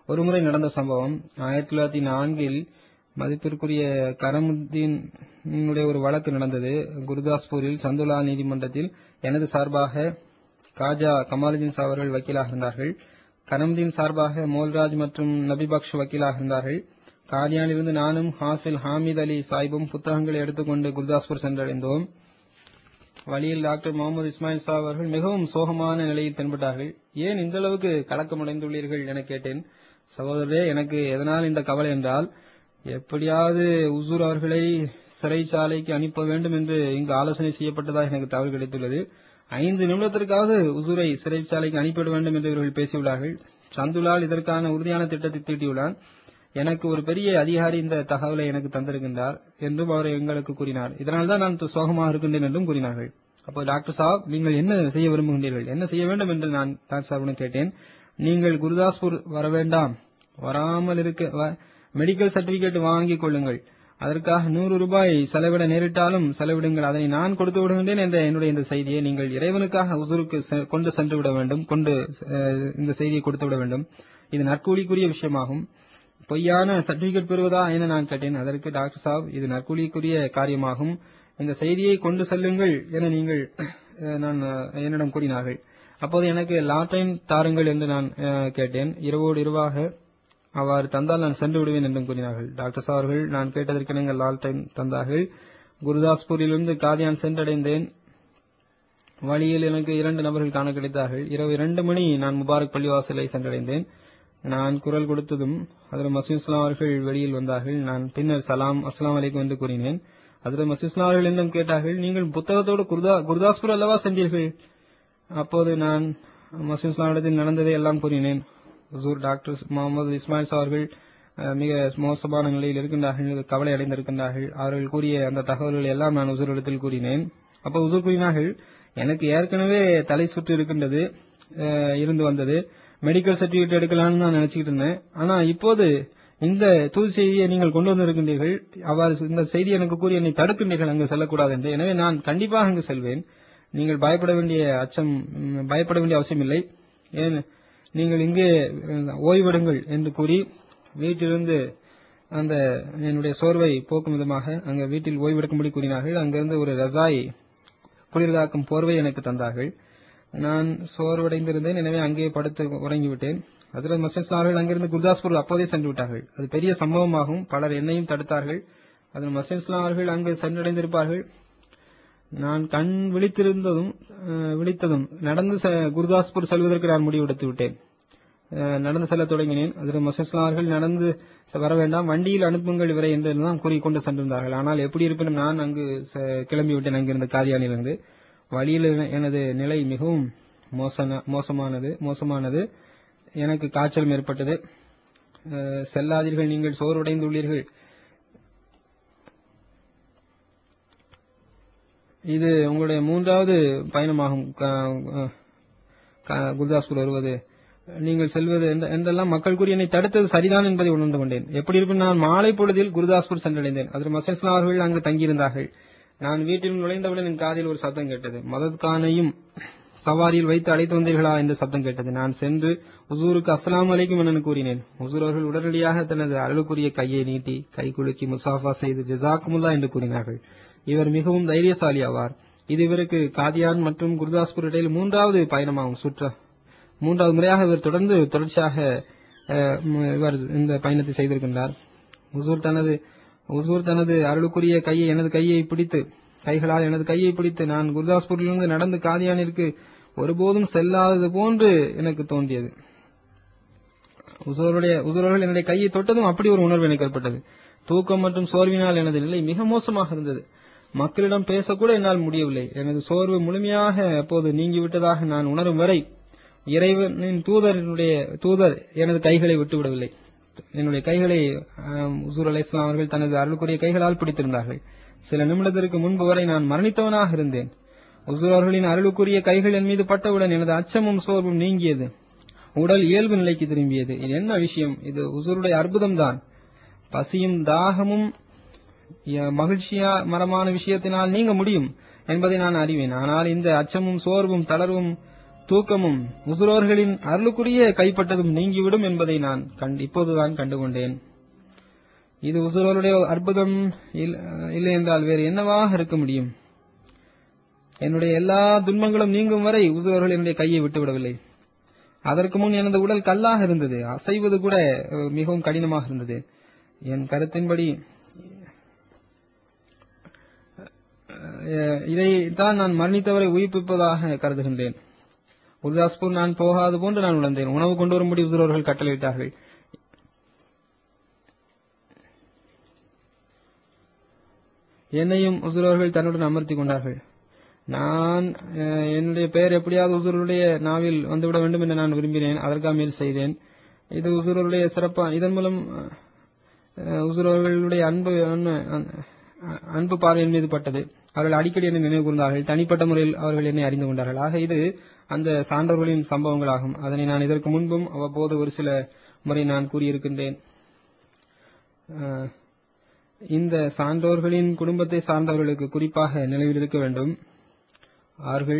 ஒருமுறை நடந்த சம்பவம் ஆயிரத்தி தொள்ளாயிரத்தி நான்கில் மதிப்பிற்குரிய கரமுத்தீனுடைய ஒரு வழக்கு நடந்தது குருதாஸ்பூரில் சந்துலா நீதிமன்றத்தில் எனது சார்பாக காஜா கமாலுதீன் சாப் அவர்கள் வக்கீலாக இருந்தார்கள் கரமுதீன் சார்பாக மோல்ராஜ் மற்றும் நபிபக்ஷ் வக்கீலாக இருந்தார்கள் காதியானிலிருந்து நானும் ஹாஃபில் ஹாமித் அலி சாஹிபும் புத்தகங்களை எடுத்துக்கொண்டு குருதாஸ்பூர் சென்றடைந்தோம் வழியில் டாக்டர் முகமது இஸ்மாயில் சாப் அவர்கள் மிகவும் சோகமான நிலையில் தென்பட்டார்கள் ஏன் இந்த அளவுக்கு கலக்கமடைந்துள்ளீர்கள் என கேட்டேன் சகோதரரே எனக்கு எதனால் இந்த கவலை என்றால் எப்படியாவது உசூர் அவர்களை சிறைச்சாலைக்கு அனுப்ப வேண்டும் என்று இங்கு ஆலோசனை செய்யப்பட்டதாக எனக்கு தகவல் கிடைத்துள்ளது ஐந்து நிமிடத்திற்காவது உசூரை சிறைச்சாலைக்கு அனுப்பிவிட வேண்டும் என்று இவர்கள் பேசியுள்ளார்கள் சந்துலால் இதற்கான உறுதியான திட்டத்தை தீட்டியுள்ளார் எனக்கு ஒரு பெரிய அதிகாரி இந்த தகவலை எனக்கு தந்திருக்கின்றார் என்றும் அவர் எங்களுக்கு கூறினார் இதனால்தான் நான் சோகமாக இருக்கின்றேன் என்றும் கூறினார்கள் அப்போ டாக்டர் சாப் நீங்கள் என்ன செய்ய விரும்புகின்றீர்கள் என்ன செய்ய வேண்டும் என்று நான் டாக்டர் சாப்பிடம் கேட்டேன் நீங்கள் குருதாஸ்பூர் வர வேண்டாம் வராமல் இருக்க மெடிக்கல் சர்டிபிகேட் வாங்கிக் கொள்ளுங்கள் அதற்காக நூறு ரூபாய் செலவிட நேரிட்டாலும் செலவிடுங்கள் அதனை நான் கொடுத்து விடுகின்றேன் என்ற என்னுடைய இந்த செய்தியை நீங்கள் இறைவனுக்காக உசுருக்கு கொண்டு சென்று விட வேண்டும் கொண்டு இந்த செய்தியை கொடுத்து விட வேண்டும் இது நற்கூலிக்குரிய விஷயமாகும் பொய்யான சர்டிபிகேட் பெறுவதா என நான் கேட்டேன் அதற்கு டாக்டர் சாப் இது நற்கூலிக்குரிய காரியமாகும் இந்த செய்தியை கொண்டு செல்லுங்கள் என நீங்கள் நான் என்னிடம் கூறினார்கள் அப்போது எனக்கு லாட்டைன் தாருங்கள் என்று நான் கேட்டேன் இரவோடு இரவாக அவ்வாறு தந்தால் நான் சென்று விடுவேன் என்றும் கூறினார்கள் டாக்டர் சாப் அவர்கள் நான் கேட்டதற்கு நீங்கள் லால்டைன் தந்தார்கள் குருதாஸ்பூரிலிருந்து காதியான் சென்றடைந்தேன் வழியில் எனக்கு இரண்டு நபர்கள் காண கிடைத்தார்கள் இரவு இரண்டு மணி நான் முபாரக் பள்ளிவாசலை சென்றடைந்தேன் நான் குரல் கொடுத்ததும் அதில் மசூம் இஸ்லாம் அவர்கள் வெளியில் வந்தார்கள் நான் பின்னர் சலாம் அஸ்லாம் அலைக்கும் என்று கூறினேன் அதில் மசூம் இஸ்லாம் அவர்கள் என்னும் கேட்டார்கள் நீங்கள் புத்தகத்தோடு குருதா குருதாஸ்பூர் அல்லவா சென்றீர்கள் அப்போது நான் மசூம் இஸ்லாம் இடத்தில் நடந்ததை எல்லாம் கூறினேன் ஹசூர் டாக்டர் முகமது இஸ்மாயில் அவர்கள் மிக மோசமான நிலையில் இருக்கின்றார்கள் கவலை அடைந்திருக்கின்றார்கள் அவர்கள் கூறிய அந்த தகவல்களை எல்லாம் நான் உசூர் இடத்தில் கூறினேன் அப்போ உசூர் கூறினார்கள் எனக்கு ஏற்கனவே தலை சுற்று இருக்கின்றது இருந்து வந்தது மெடிக்கல் சர்டிபிகேட் எடுக்கலாம்னு நான் நினைச்சுக்கிட்டு இருந்தேன் ஆனா இப்போது இந்த தூது செய்தியை நீங்கள் கொண்டு வந்திருக்கின்றீர்கள் அவ்வாறு இந்த செய்தி எனக்கு கூறி என்னை தடுக்கின்றீர்கள் அங்கு செல்லக்கூடாது என்று எனவே நான் கண்டிப்பாக அங்கு செல்வேன் நீங்கள் பயப்பட வேண்டிய அச்சம் பயப்பட வேண்டிய அவசியம் இல்லை ஏன் நீங்கள் இங்கே ஓய்வெடுங்கள் என்று கூறி வீட்டிலிருந்து அந்த என்னுடைய சோர்வை போக்கும் விதமாக அங்க வீட்டில் ஓய்வெடுக்கும்படி கூறினார்கள் அங்கிருந்து ஒரு ரசாய் குளிர்காக்கும் போர்வை எனக்கு தந்தார்கள் நான் சோர்வடைந்திருந்தேன் எனவே அங்கே படுத்து உறங்கிவிட்டேன் ஹசரத் மசீஸ்லாம் அவர்கள் அங்கிருந்து குர்தாஸ்பூர் அப்போதே சென்று விட்டார்கள் அது பெரிய சம்பவமாகும் பலர் என்னையும் தடுத்தார்கள் அதில் மசீஸ்லாம் அவர்கள் அங்கு சென்றடைந்திருப்பார்கள் நான் கண் விழித்திருந்ததும் விழித்ததும் நடந்து குருதாஸ்பூர் செல்வதற்கு நான் முடிவெடுத்து விட்டேன் நடந்து செல்ல தொடங்கினேன் அதில் மசீஸ்லாம் அவர்கள் நடந்து வர வேண்டாம் வண்டியில் அனுப்புங்கள் இவரை என்று தான் கூறிக்கொண்டு சென்றிருந்தார்கள் ஆனால் எப்படி இருப்பினும் நான் அங்கு கிளம்பி விட்டேன் அங்கிருந்த காரியானிலிருந்து வழியில் எனது நிலை மிகவும் மோசமானது மோசமானது எனக்கு காய்ச்சல் ஏற்பட்டது செல்லாதீர்கள் நீங்கள் சோர்வடைந்துள்ளீர்கள் இது உங்களுடைய மூன்றாவது பயணமாகும் குர்தாஸ்பூர் வருவது நீங்கள் செல்வது என்றெல்லாம் மக்கள் கூறி என்னை தடுத்தது சரிதான் என்பதை உணர்ந்து கொண்டேன் எப்படி இருப்பின் நான் மாலை பொழுதில் குருதாஸ்பூர் சென்றடைந்தேன் அதில் மசேஸ்லாம் அவர்கள் அங்கு தங்கியிருந்தார்கள் நான் வீட்டில் நுழைந்தவுடன் என் காதில் ஒரு சத்தம் கேட்டது மதத் கானையும் சவாரியில் வைத்து அழைத்து வந்தீர்களா என்று சத்தம் கேட்டது நான் சென்று உசூருக்கு அஸ்லாம் அலைக்கும் என கூறினேன் உசூர் அவர்கள் உடனடியாக தனது அருளுக்குரிய கையை நீட்டி கை குலுக்கி முசாஃபா செய்து ஜிசாக்குமுல்லா என்று கூறினார்கள் இவர் மிகவும் தைரியசாலி ஆவார் இது இவருக்கு காதியான் மற்றும் குருதாஸ்பூர் இடையில் மூன்றாவது பயணமாகும் சுற்ற மூன்றாவது முறையாக இவர் தொடர்ந்து தொடர்ச்சியாக இவர் இந்த பயணத்தை செய்திருக்கின்றார் உசூர் தனது உசூர் தனது அருளுக்குரிய கையை எனது கையை பிடித்து கைகளால் எனது கையை பிடித்து நான் குருதாஸ்பூரிலிருந்து நடந்து காதியானிற்கு ஒருபோதும் செல்லாதது போன்று எனக்கு தோன்றியது உசூருடைய உசூரர்கள் என்னுடைய கையை தொட்டதும் அப்படி ஒரு உணர்வு எனக்கு ஏற்பட்டது தூக்கம் மற்றும் சோர்வினால் எனது நிலை மிக மோசமாக இருந்தது மக்களிடம் பேசக்கூட என்னால் முடியவில்லை எனது சோர்வு முழுமையாக அப்போது நீங்கிவிட்டதாக நான் உணரும் வரை இறைவனின் தூதரினுடைய தூதர் எனது கைகளை விட்டுவிடவில்லை என்னுடைய கைகளை உசூர் அலை இஸ்லாம் அவர்கள் தனது அருளுக்குரிய கைகளால் பிடித்திருந்தார்கள் சில நிமிடத்திற்கு முன்பு வரை நான் மரணித்தவனாக இருந்தேன் உசூர் அவர்களின் அருளுக்குரிய கைகள் என் மீது பட்டவுடன் எனது அச்சமும் சோர்வும் நீங்கியது உடல் இயல்பு நிலைக்கு திரும்பியது இது என்ன விஷயம் இது உசூருடைய அற்புதம் தான் பசியும் தாகமும் மகிழ்ச்சியா மரமான விஷயத்தினால் நீங்க முடியும் என்பதை நான் அறிவேன் ஆனால் இந்த அச்சமும் சோர்வும் தளர்வும் தூக்கமும் உசுரோர்களின் அருளுக்குரிய கைப்பட்டதும் நீங்கிவிடும் என்பதை நான் கண்- இப்போதுதான் கண்டுகொண்டேன் இது உசுரோருடைய அற்புதம் இல்- இல்லை என்றால் வேறு என்னவாக இருக்க முடியும் என்னுடைய எல்லா துன்பங்களும் நீங்கும் வரை உசுரோர்கள் என்னுடைய கையை விட்டுவிடவில்லை அதற்கு முன் எனது உடல் கல்லாக இருந்தது அசைவது கூட அஹ், மிகவும் கடினமாக இருந்தது என் கருத்தின்படி அஹ், இதைத்தான் நான் மரணித்தவரை உயிர்ப்பிப்பதாக கருதுகின்றேன் குருதாஸ்பூர் நான் போகாது போன்று நான் உணர்ந்தேன் உணவு கொண்டு வரும்படி உசுரோர்கள் கட்டளையிட்டார்கள் என்னையும் உசுரோர்கள் தன்னுடன் அமர்த்திக் கொண்டார்கள் நான் அஹ், என்னுடைய பெயர் எப்படியாவது உசுருடைய நாவில் வந்துவிட வேண்டும் என்று நான் விரும்பினேன் அதற்காக முயற்சி செய்தேன் இது உசுருடைய சிறப்பா இதன் மூலம் அஹ், உசுரோர்களுடைய அன்பு அன்பு- அஹ், அன்பு பார்வையின் மீது பட்டது அவர்கள் அடிக்கடி என்னை நினைவு கூர்ந்தார்கள் தனிப்பட்ட முறையில் அவர்கள் என்னை அறிந்து கொண்டார்கள் ஆக இது அந்த சான்றோர்களின் சம்பவங்களாகும் அதனை நான் இதற்கு முன்பும் அவ்வப்போது ஒரு சில முறை நான் கூறியிருக்கின்றேன் அஹ், இந்த சான்றோர்களின் குடும்பத்தை சார்ந்தவர்களுக்கு குறிப்பாக நினைவில் இருக்க வேண்டும் அவர்கள்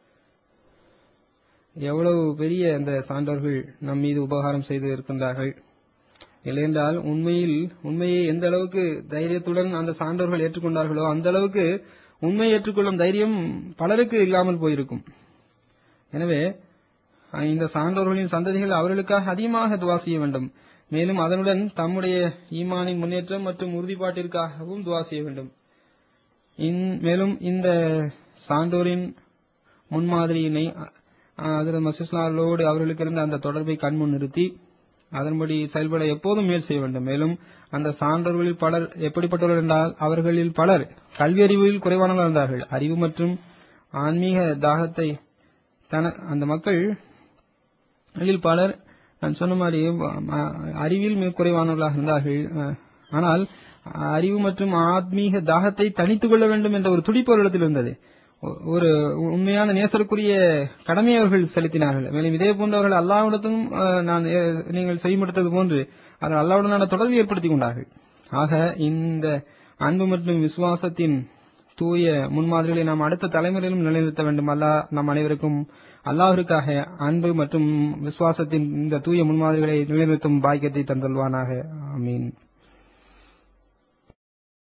எவ்வளவு பெரிய அந்த சான்றோர்கள் நம் மீது உபகாரம் செய்து இருக்கின்றார்கள் இல்லையென்றால் உண்மையில் உண்மையை எந்த அளவுக்கு தைரியத்துடன் அந்த சான்றோர்கள் ஏற்றுக்கொண்டார்களோ அந்த அளவுக்கு உண்மை ஏற்றுக்கொள்ளும் தைரியம் பலருக்கு இல்லாமல் போயிருக்கும் எனவே அஹ், இந்த சான்றோர்களின் சந்ததிகள் அவர்களுக்காக அதிகமாக துவா செய்ய வேண்டும் மேலும் அதனுடன் தம்முடைய ஈமானின் முன்னேற்றம் மற்றும் உறுதிப்பாட்டிற்காகவும் துவா செய்ய வேண்டும் இன்- மேலும் இந்த சான்றோரின் முன்மாதிரியினை அதில் மசிஸ்லாலோடு அவர்களுக்கு இருந்த அந்த தொடர்பை கண்முன் நிறுத்தி அதன்படி செயல்பட எப்போதும் முயற்சி செய்ய வேண்டும் மேலும் அந்த சான்றோர்களில் பலர் எப்படிப்பட்டவர்கள் என்றால் அவர்களில் பலர் கல்வி அறிவில் குறைவானவர்கள் இருந்தார்கள் அறிவு மற்றும் ஆன்மீக தாகத்தை தன அந்த மக்கள் அதில் பலர் நான் சொன்ன மாதிரி அ- அறிவில் மிக குறைவானவர்களாக இருந்தார்கள் அஹ், ஆனால் அறிவு மற்றும் ஆத்மீக தாகத்தை தணித்துக் கொள்ள வேண்டும் என்ற ஒரு துடிப்பு அவர்களிடத்தில் இருந்தது ஒ- ஒரு உண்மையான நேசருக்குரிய கடமையை அவர்கள் செலுத்தினார்கள் மேலும் இதே போன்றவர்கள் அல்லாவிடத்தும் அஹ், நான் ஏ- நீங்கள் செய்யப்படுத்தது போன்று அவர்கள் அல்லாவுடனான தொடர்பை ஏற்படுத்திக் கொண்டார்கள் ஆக இந்த அன்பு மற்றும் விசுவாசத்தின் தூய முன்மாதிரிகளை நாம் அடுத்த தலைமுறையிலும் நிலைநிறுத்த வேண்டும் அல்லாஹ் நம் அனைவருக்கும் அல்லாஹ்விற்காக அன்பு மற்றும் விசுவாசத்தின் இந்த தூய முன்மாதிரிகளை நிலைநிறுத்தும் பாக்கியத்தை தந்தல்வானாக ஆமீன்